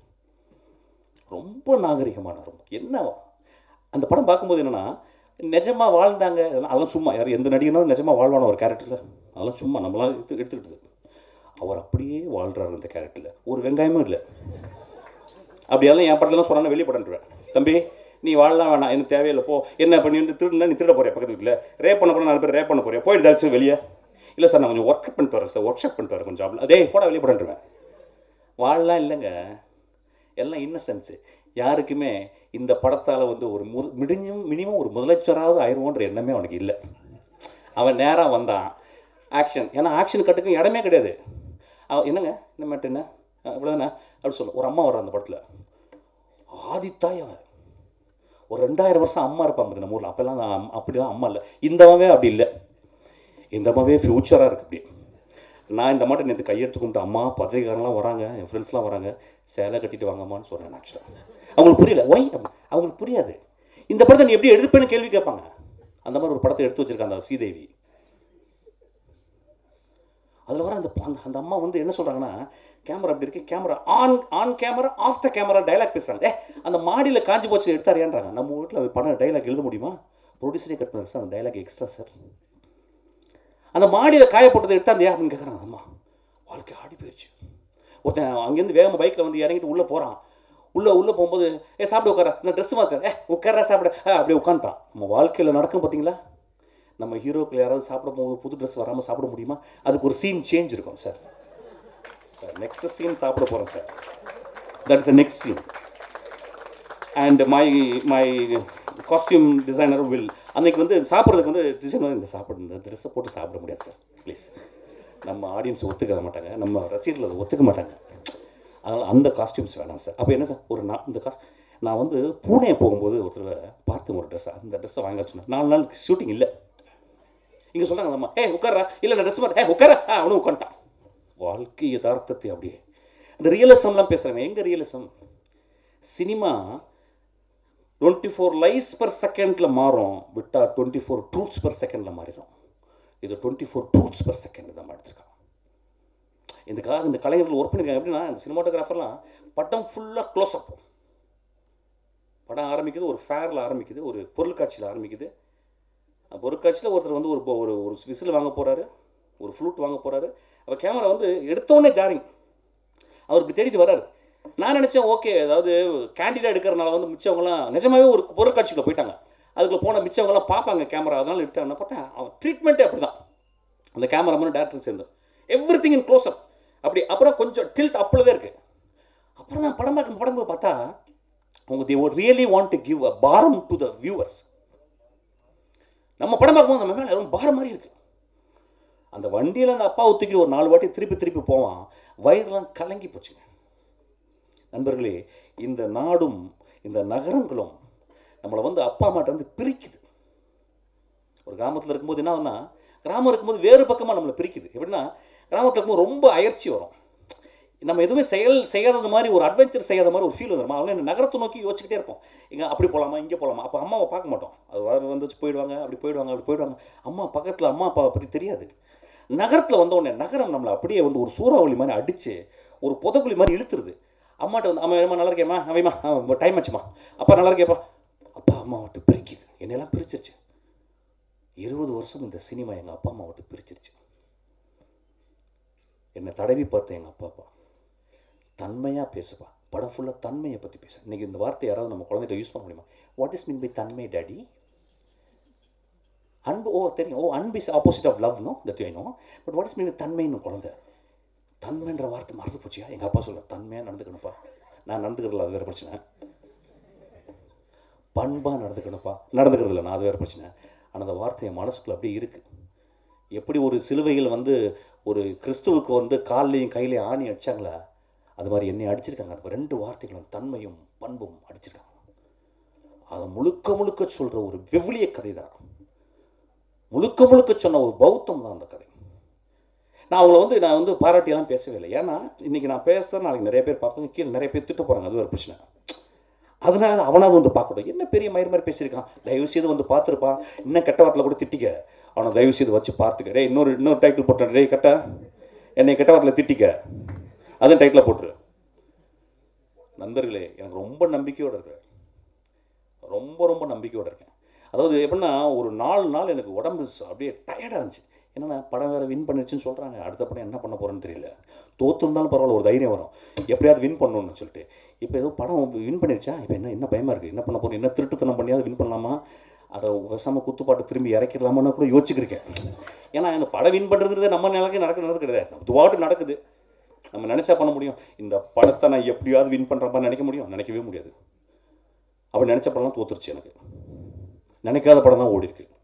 ரொம்ப நாகரிகமான ரொம்ப என்ன அந்த படம் பார்க்கும்போது என்னன்னா நிஜமா வாழ்ந்தாங்க அதெல்லாம் அதெல்லாம் சும்மா யார் எந்த நடிகனும் நிஜமா வாழ்வான ஒரு கேரக்டரில் அதெல்லாம் சும்மா நம்மளாம் எடுத்து எடுத்துக்கிட்டது அவர் அப்படியே வாழ்றாரு இந்த கேரக்டரில் ஒரு வெங்காயமும் இல்லை அப்படியெல்லாம் என் படத்துலாம் சொன்னா வெளியே படன்றுவேன் தம்பி நீ வாழலாம் வேணாம் எனக்கு தேவையில்லை போ என்ன பண்ணி வந்து திருடுனா நீ திருட போறியா பக்கத்து வீட்டில் ரேப் பண்ண போனால் நாலு பேர் ரேப் பண்ண போறியா போயிட்டு தாச்சு வெளியே இல்லை சார் நான் கொஞ்சம் ஒர்க் பண்ணிட்டு வரேன் சார் ஒர்க் ஷாப் பண்ணிட்டு வரேன் கொஞ்சம் அதே போட வெளியே படன்றுவேன் வாழலாம் இல்லைங்க எல்லாம் இன்னசென்ஸு யாருக்குமே இந்த படத்தால் வந்து ஒரு மு மிடிஞ்சும் மினிமம் ஒரு முதலமைச்சராவது ஆயிடுவோன்ற எண்ணமே அவனுக்கு இல்லை அவன் நேராக வந்தான் ஆக்ஷன் ஏன்னா ஆக்ஷன் கட்டுக்கு இடமே கிடையாது அவன் என்னங்க என்ன மேட்டு என்ன இவ்வளோதானே அப்படி சொல்ல ஒரு அம்மா வர அந்த படத்தில் ஆதித்தாய் அவன் ஒரு ரெண்டாயிரம் வருஷம் அம்மா இருப்பான் பாருங்க நம்ம ஊரில் அப்போல்லாம் நான் அப்படிலாம் அம்மா இல்லை இந்த அம்மாவே அப்படி இல்லை இந்த அம்மாவே ஃப்யூச்சராக இருக்குது அப்படி நான் இந்த மாட்டை நேற்று கையெடுத்து கும்பிட்டு அம்மா பத்திரிக்காரங்களாம் வராங்க என் ஃப்ரெண்ட்ஸ்லாம் வராங்க சேலை கட்டிட்டு வாங்கம்மான்னு சொல்கிறேன் ஆக்சுவலாக அவங்களுக்கு புரியல ஒய் அவங்களுக்கு புரியாது இந்த படத்தை நீ எப்படி எடுப்பேன்னு கேள்வி கேட்பாங்க அந்த மாதிரி ஒரு படத்தை எடுத்து வச்சிருக்காங்க அந்த சீதேவி அதில் வர அந்த அந்த- அந்த அம்மா வந்து என்ன சொல்கிறாங்கன்னா கேமரா அப்படி இருக்கு camera on on camera off the camera dialogue பேசுகிறாங்க ஏ அந்த மாடியில் காஞ்சி போச்சு எடுத்தாரியான்றாங்க நம்ம வீட்டில் அது படம் டைலாக் எழுத முடியுமா ப்ரொடியூசரே கட் பண்ணார் சார் அந்த டைலாக் எக்ஸ்ட்ரா சார் அந்த மாடியில் காய போட்டதை எடுத்தாந்தியா அப்படின்னு கேட்குறாங்க அம்மா வாழ்க்கை ஆடி போயிடுச்சு ஒருத்தன் அங்கேருந்து வேகமாக பைக்கில் வந்து இறங்கிட்டு உள்ளே போகிறான் உள்ளே உள்ளே போகும்போது ஏ சாப்பிட உட்கார நான் ட்ரெஸ் மாற்றேன் ஏ உட்கார சாப்பிட ஆ அப்படியே உட்காந்துட்டான் நம்ம வாழ்க்கையில் நடக்கும் பார்த்தீங்களா நம்ம ஹீரோக்கள் யாராவது சாப்பிட போகும்போது புது ட்ரெஸ் வராமல் சாப்பிட முடியுமா அதுக்கு ஒரு சீன் சேஞ்ச் இருக்கும் சார் சார் நெக்ஸ்ட் சீன் சாப்பிட போகிறேன் sir that is the next scene and my my costume designer will அன்னைக்கு வந்து சாப்பிட்றதுக்கு வந்து டிசைனர் இந்த சாப்பிட இந்த ட்ரெஸ்ஸை போட்டு சாப்பிட முடியாது சார் ப்ளீஸ் நம்ம ஆடியன்ஸ் ஒத்துக்க மாட்டாங்க நம்ம ரசிகர்கள் அதை ஒத்துக்க மாட்டாங்க அதனால் அந்த காஸ்டியூம்ஸ் வேணாம் சார் அப்போ என்ன சார் ஒரு நான் இந்த காஸ் நான் வந்து பூனே போகும்போது ஒருத்தர் பார்த்து ஒரு ட்ரெஸ் அந்த ட்ரெஸ்ஸை வாங்க சொன்னேன் நாலு நாள் ஷூட்டிங் இல்லை இங்கே சொல்கிறாங்க அந்த அம்மா ஏ உட்காரா இல்லை நான் ட்ரெஸ் மாட்டேன் ஏ உட்கார ஆ அவனும் உட்காந்துட்டான் வாழ்க்கை யதார்த்தத்தை அப்படியே இந்த ரியலிசம்லாம் பேசுகிறாங்க எங்கே realism cinema twenty four lies per செகண்டில் மாறும் விட்டால் டுவெண்ட்டி ஃபோர் ட்ரூத்ஸ் பர் செகண்டில் மாறிடும் இது twenty four truths per second தான் எடுத்திருக்கான் இந்த கா இந்த கலைஞர்கள் ஒர்க் பண்ணியிருக்காங்க எப்படின்னா இந்த சினிமாட்டோகிராஃபர்லாம் படம் ஃபுல்லாக க்ளோஸ் அப் படம் ஆரம்பிக்குது ஒரு ஃபேரில் ஆரம்பிக்குது ஒரு பொருட்காட்சியில் ஆரம்பிக்குது அந்த பொருட்காட்சியில் ஒருத்தர் வந்து ஒரு பொ- ஒரு ஒரு விசில் வாங்க போகிறாரு ஒரு ஃப்ளூட் வாங்க போகிறாரு அப்போ கேமரா வந்து எடுத்தோடனே ஜாரிங் அவர் இப்படி தேடிட்டு வராரு நான் நினச்சேன் ஓகே அதாவது கேண்டிடேட் எடுக்கிறனால வந்து மிச்சவங்கலாம் நிஜமாவே ஒரு பொருட்காட்சிக்குள்ள போயிட்டாங்க அதுக்குள்ள போன மிச்சவங்கலாம் பார்ப்பாங்க கேமரா அதனால எடுத்தாங்க பார்த்தா அவன் ட்ரீட்மெண்ட்டே அப்படி தான் அந்த கேமராமேன் டேரக்டர் சேர்ந்து everything in close up அப்படி அப்புறம் கொஞ்சம் டில்ட் அப்பளதே இருக்கு அப்புறம் தான் படம் பார்க்கும் படம் பார்த்தா அவங்க they would really want to give a form to the viewers நம்ம படம் பார்க்கும்போது நம்ம மேலே ரொம்ப பாரம் மாதிரி இருக்கு அந்த வண்டியில் அந்த அப்பாவை தூக்கி ஒரு நாலு வாட்டி திருப்பி திருப்பி போவான் வயிறுலாம் கலங்கி போச்சுங்க நண்பர்களே இந்த நாடும் இந்த நகரங்களும் நம்மளை வந்து அப்பா அம்மாட்ட வந்து பிரிக்குது ஒரு கிராமத்தில் இருக்கும்போது என்ன ஆகும்னா கிராமம் இருக்கும்போது வேறு பக்கமாக நம்மளை பிரிக்குது எப்படின்னா கிராமத்தில் இருக்கும்போது ரொம்ப அயற்சி வரும் நம்ம எதுவுமே செயல் செய்யாதது மாதிரி ஒரு அட்வென்ச்சர் செய்யாத மாதிரி ஒரு ஃபீல் வந்துருமா அவன் இந்த நகரத்தை நோக்கி யோசிச்சுக்கிட்டே இருப்போம் இங்கே அப்படி போகலாமா இங்கே போகலாமா அப்போ அம்மாவை பார்க்க மாட்டோம் அது வர வந்துச்சு போயிடுவாங்க அப்படி போயிடுவாங்க அப்படி போயிடுவாங்க அம்மா பக்கத்தில் அம்மா அப்பாவை பற்றி தெரியாது நகரத்தில் வந்த உடனே நகரம் நம்மளை அப்படியே வந்து ஒரு சூறாவளி மாதிரி அடித்து ஒரு புதக்குழி மாதிரி இழுத்துருது அம்மாட்ட வந்து அம்மா ஏமா நல்லா இருக்கேம்மா அவைமா டைம் ஆச்சுமா அப்பா நல்லா இருக்கேப்பா அப்பா அம்மா விட்டு பிரிக்குது என்னெல்லாம் பிரிச்சிருச்சு இருபது வருஷம் இந்த சினிமா எங்கள் அப்பா அம்மா விட்டு பிரிச்சிருச்சு என்னை தடவி பார்த்த எங்கள் அப்பா அப்பா தன்மையாக பேசுப்பா படம் ஃபுல்லாக தன்மையை பற்றி பேச இன்னைக்கு இந்த வார்த்தை யாராவது நம்ம குழந்தைகிட்ட யூஸ் பண்ண முடியுமா வாட் இஸ் மீன் பை தன்மை டாடி அன்பு ஓ தெரியும் ஓ அன்பு is opposite of love no that I know but what is mean தன்மைன்னு குழந்தை தன்மைன்ற வார்த்தை மறந்து போச்சியா எங்கள் அப்பா சொல்ல தன்மையாக நடந்துக்கணும்ப்பா நான் நடந்துக்கிறதில்ல அது வேறு பிரச்சனை பண்பாக நடந்துக்கணும்ப்பா நடந்துக்கிறதில்ல நான் அது வேறு பிரச்சனை ஆனால் அந்த வார்த்தை என் மனசுக்குள்ள அப்படியே இருக்குது எப்படி ஒரு சிலுவையில் வந்து ஒரு கிறிஸ்துவுக்கு வந்து கால்லையும் கையிலையும் ஆணி அடிச்சாங்களா அது மாதிரி என்னை அடிச்சிருக்காங்க அந்த ரெண்டு வார்த்தைகளும் தன்மையும் பண்பும் அடிச்சிருக்காங்க அதை முழுக்க முழுக்க சொல்கிற ஒரு வெவ்ளிய கதை தான் முழுக்க முழுக்க சொன்ன ஒரு பௌத்தம் தான் அந்த கதை நான் அவங்கள வந்து நான் வந்து பாராட்டியெல்லாம் பேசவே இல்லை ஏன்னா இன்றைக்கி நான் பேசுகிறேன் நாளைக்கு நிறைய பேர் பார்ப்பாங்க கீழே நிறைய பேர் திட்ட போகிறாங்க அது ஒரு பிரச்சனை அதனால அவனாவது வந்து பார்க்கணும் என்ன பெரிய மயிர் மாதிரி பேசியிருக்கான் தயவு செய்து வந்து பார்த்துருப்பான் இன்னும் கெட்ட வாரத்தில் கூட திட்டிக்க அவனை தயவு செய்து வச்சு பார்த்துக்க டேய் இன்னொரு இன்னொரு டைட்டில் போட்டேன் டேய் கெட்ட என்னை கெட்ட வாரத்தில் திட்டிக்க அதுவும் டைட்டில் போட்டுரு நண்பர்களே எனக்கு ரொம்ப நம்பிக்கையோடு இருக்கேன் ரொம்ப ரொம்ப நம்பிக்கையோடு இருக்கேன் அதாவது எப்படின்னா ஒரு நாலு நாள் எனக்கு உடம்பு ச- அப்படியே டயர்டாக இருந்துச்சு என்னன்னா படம் வேறு வின் பண்ணிருச்சுன்னு சொல்கிறாங்க அடுத்த படம் என்ன பண்ண போகிறேன்னு தெரியல தோத்துருந்தாலும் பரவாயில்ல ஒரு தைரியம் வரும் எப்படியாவது வின் பண்ணணும்னு சொல்லிட்டு இப்போ ஏதோ படம் வின் பண்ணிருச்சா இப்போ என்ன என்ன பயமாக இருக்குது என்ன பண்ண போகிறோம் என்ன திருட்டுத்தனம் பண்ணியாவது வின் பண்ணலாமா அதை பேசாமல் குத்துப்பாட்டு திரும்பி இறக்கிடலாமான்னு கூட யோசிச்சுக்கிருக்கேன் ஏன்னா இந்த படம் வின் பண்ணுறது நம்ம நிலைக்கு நடக்கிறது கிடையாது துவாட்டு நடக்குது நம்ம நினச்சா பண்ண முடியும் இந்த படத்தை நான் எப்படியாவது வின் பண்ணுற மாதிரி நினைக்க முடியும் நினைக்கவே முடியாது அப்படி நினச்ச படம்லாம் தோத்துருச்சு எனக்கு நினைக்காத படம் தான் ஓடி இருக்கு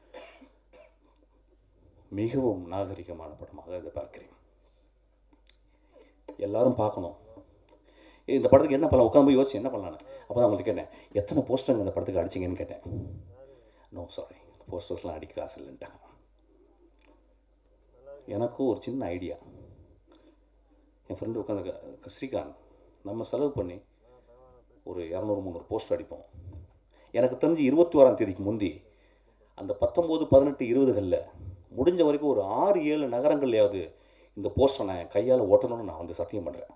மிகவும் நாகரிகமான படமாக இதை பார்க்கிறேன் எல்லாரும் பார்க்கணும் இந்த படத்துக்கு என்ன பண்ணலாம் உட்காந்து போய் யோசிச்சு என்ன பண்ணலான்னு அப்போ தான் அவங்களுக்கு கேட்டேன் எத்தனை போஸ்டருங்க இந்த படத்துக்கு அடிச்சிங்கன்னு கேட்டேன் நோ சாரி போஸ்டர்ஸ்லாம் அடிக்க காசு இல்லைன்ட்டாங்க எனக்கும் ஒரு சின்ன ஐடியா என் ஃப்ரெண்டு உட்காந்து ஸ்ரீகாந்த் நம்ம செலவு பண்ணி ஒரு இரநூறு முந்நூறு போஸ்டர் அடிப்போம் எனக்கு தெரிஞ்சு இருபத்தி ஓராம் தேதிக்கு முந்தி அந்த பத்தொம்போது பதினெட்டு இருபதுகளில் முடிஞ்ச வரைக்கும் ஒரு ஆறு ஏழு நகரங்கள்லையாவது இந்த போஸ்டரை நான் என் கையால் ஓட்டணும்னு நான் வந்து சத்தியம் பண்ணுறேன்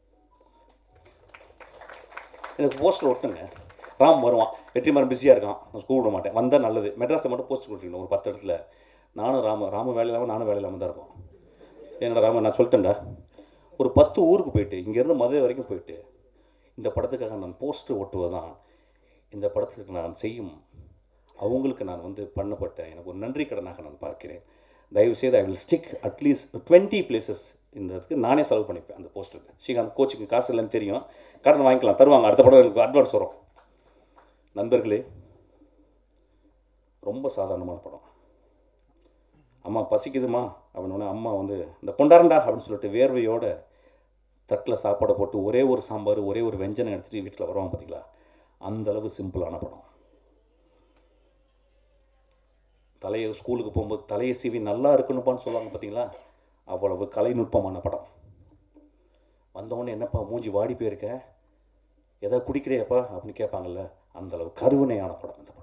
எனக்கு போஸ்டர் ஒட்டுங்க ராம் வருவான் வெற்றிமாறன் பிஸியாக இருக்கான் நான் ஸ்கூல் விட மாட்டேன் வந்தால் நல்லது மெட்ராஸில் மட்டும் போஸ்ட் கொடுத்துருக்கணும் ஒரு பத்து இடத்துல நானும் ராம ராம வேலை இல்லாமல் நானும் வேலை இல்லாமல் தான் இருப்போம் என்னடா ராம நான் சொல்லிட்டேன்டா ஒரு பத்து ஊருக்கு போயிட்டு இங்கேருந்து மதுரை வரைக்கும் போயிட்டு இந்த படத்துக்காக நான் போஸ்டர் ஒட்டுவது தான் இந்த படத்துக்கு நான் செய்யும் அவங்களுக்கு நான் வந்து பண்ணப்பட்ட எனக்கு ஒரு நன்றி கடனாக நான் பார்க்கிறேன் தயவு செய்து I will stick at least twenty places இந்த இதுக்கு நானே செலவு பண்ணிப்பேன் அந்த போஸ்டருக்கு ஸ்ரீகாந்த் கோச்சுக்கு காசு இல்லைன்னு தெரியும் கடன் வாங்கிக்கலாம் தருவாங்க அடுத்த படம் எனக்கு அட்வான்ஸ் வரும் நண்பர்களே ரொம்ப சாதாரணமான படம் அம்மா பசிக்குதுமா அவனோட அம்மா வந்து இந்த கொண்டாரண்டா அப்படின்னு சொல்லிட்டு வேர்வையோட தட்டில் சாப்பாடை போட்டு ஒரே ஒரு சாம்பார் ஒரே ஒரு வெஞ்சனம் எடுத்துகிட்டு வீட்டில் வருவாங்க பார்த்தீங்களா அந்த அளவு சிம்பிளான படம் தலையை ஸ்கூலுக்கு போகும்போது தலையை சீவி நல்லா இருக்கணுப்பான்னு சொல்லுவாங்க பார்த்தீங்களா அவ்வளவு கலைநுட்பமான படம் வந்தவொடனே என்னப்பா மூஞ்சி வாடி போயிருக்க எதாவது குடிக்கிறியாப்பா அப்படின்னு கேட்பாங்கல்ல அந்த அளவு கருவணையான படம் இந்த படம்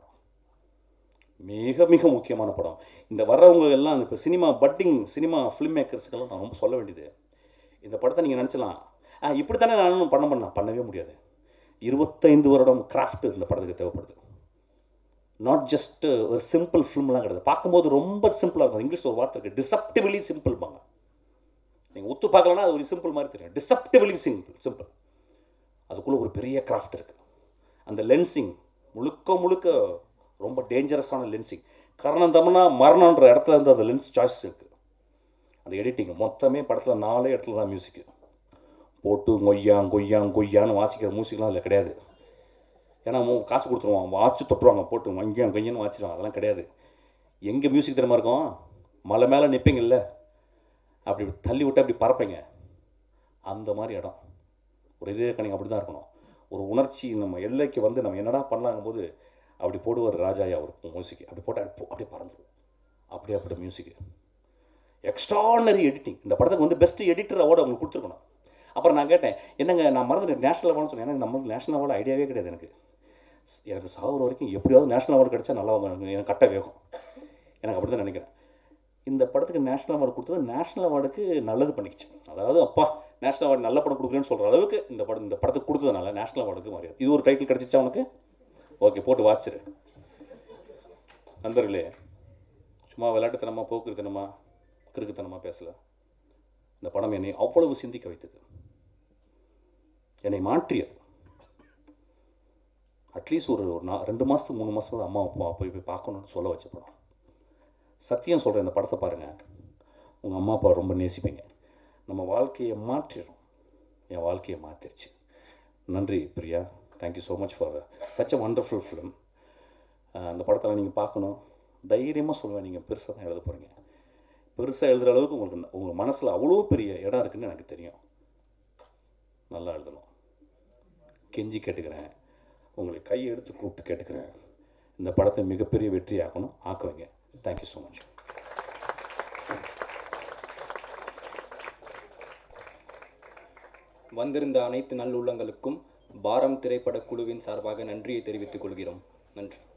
மிக மிக முக்கியமான படம் இந்த வர்றவங்க எல்லாம் இப்போ சினிமா பட்டிங் சினிமா ஃபிலிம் மேக்கர்ஸ்க்கெல்லாம் நான் ரொம்ப சொல்ல வேண்டியது இந்த படத்தை நீங்கள் நினச்சலாம் ஆ இப்படி தானே நானும் பண்ண பண்ண பண்ணவே முடியாது இருபத்தைந்து வருடம் கிராஃப்ட் இந்த படத்துக்கு தேவைப்படுது நாட் ஜஸ்ட் ஒரு சிம்பிள் ஃபிலிம்லாம் கிடையாது பார்க்கும்போது ரொம்ப சிம்பிளாக இருக்கும் இங்கிலீஷ் ஒரு வார்த்தை இருக்குது டிசப்டிவ்லி சிம்பிள்பாங்க நீங்கள் ஒத்து பார்க்கலன்னா அது ஒரு சிம்பிள் மாதிரி தெரியும் டிசப்டிவ்லி சிம்பிள் சிம்பிள் அதுக்குள்ளே ஒரு பெரிய கிராஃப்ட் இருக்குது அந்த லென்சிங் முழுக்க முழுக்க ரொம்ப டேஞ்சரஸான லென்சிங் கரணம் தமனா மரணன்ற இடத்துல இருந்து அந்த லென்ஸ் சாய்ஸ் இருக்குது அந்த எடிட்டிங் மொத்தமே படத்தில் நாலே இடத்துல தான் மியூசிக்கு போட்டு கொய்யாங் கொய்யாங் கொய்யான்னு வாசிக்கிற மியூசிக்லாம் அதில் கிடையாது ஏன்னா அவங்க காசு கொடுத்துருவான் வாட்ச் தொட்டுருவாங்க போட்டு வங்கியான் கொய்யான்னு வாச்சிடுவாங்க அதெல்லாம் கிடையாது எங்கே மியூசிக் திறமா இருக்கும் மலை மேலே நிற்பீங்கல்ல அப்படி தள்ளி விட்டு அப்படி பறப்பீங்க அந்த மாதிரி இடம் ஒரு இதே கணிங்க அப்படி தான் இருக்கணும் ஒரு உணர்ச்சி நம்ம எல்லைக்கு வந்து நம்ம என்னடா பண்ணலாங்கும் போது அப்படி போடுவார் ராஜாயா ஒரு மியூசிக் அப்படி போட்டால் அப்படியே பறந்துடும் அப்படியே அப்படி மியூசிக் எக்ஸ்ட்ரானரி எடிட்டிங் இந்த படத்துக்கு வந்து பெஸ்ட் எடிட்டர் அவார்டு அவங்களுக்கு கொடுத்துருக்கணும் அப்புறம் நான் கேட்டேன் என்னங்க நான் மறந்துட்டேன் நேஷனல் அவார்டு சொன்னேன் எனக்கு நம்ம நேஷனல் அவார்டு ஐடியாவே கிடையாது எனக்கு எனக்கு சாகுற வரைக்கும் எப்படியாவது நேஷனல் அவார்டு கிடைச்சா நல்லா இருக்கும். எனக்கு கட்ட வேகும் எனக்கு அப்படி தான் நினைக்கிறேன் இந்த படத்துக்கு நேஷனல் அவார்டு கொடுத்தது நேஷனல் அவார்டுக்கு நல்லது பண்ணிக்கிச்சு அதாவது அப்பா நேஷனல் அவார்டு நல்ல படம் கொடுக்குறேன்னு சொல்கிற அளவுக்கு இந்த படம் இந்த படத்துக்கு கொடுத்ததுனால நேஷனல் அவார்டுக்கு மரியாதை இது ஒரு டைட்டில் கிடச்சிச்சா உனக்கு ஓகே போட்டு வாசிச்சிரு நண்பர்களே சும்மா விளையாட்டுத்தனமாக போக்குறத்தனமா கிறுக்குத்தனமாக பேசல இந்த படம் என்னை அவ்வளவு சிந்திக்க வைத்தது என்னை மாற்றியது அட்லீஸ்ட் ஒரு ஒரு நா ரெண்டு மாதத்துக்கு மூணு மாதம் அம்மா அப்பா போய் போய் பார்க்கணும்னு சொல்ல வச்ச படம் சத்தியம் சொல்கிறேன் இந்த படத்தை பாருங்கள் உங்கள் அம்மா அப்பா ரொம்ப நேசிப்பீங்க நம்ம வாழ்க்கையை மாற்றிடும் என் வாழ்க்கையை மாற்றிருச்சு நன்றி Priya thank you so much for such a wonderful film அந்த படத்தில் நீங்கள் பார்க்கணும் தைரியமாக சொல்லுவேன் நீங்கள் பெருசாக தான் எழுத போகிறீங்க பெருசாக எழுதுகிற அளவுக்கு உங்களுக்கு உங்கள் மனசில் அவ்வளோ பெரிய இடம் இருக்குன்னு எனக்கு தெரியும் நல்லா எழுதணும் கெஞ்சி கேட்டுக்கிறேன் உங்களை கையை எடுத்து கூப்பிட்டு கேட்டுக்கிறேன் இந்த படத்தை மிகப்பெரிய வெற்றி ஆக்கணும் ஆக்குவீங்க தேங்க்யூ ஸோ மச் வந்திருந்த அனைத்து நல்லுள்ளங்களுக்கும் பாரம் திரைப்பட குழுவின் சார்பாக நன்றியை தெரிவித்துக் கொள்கிறோம் நன்றி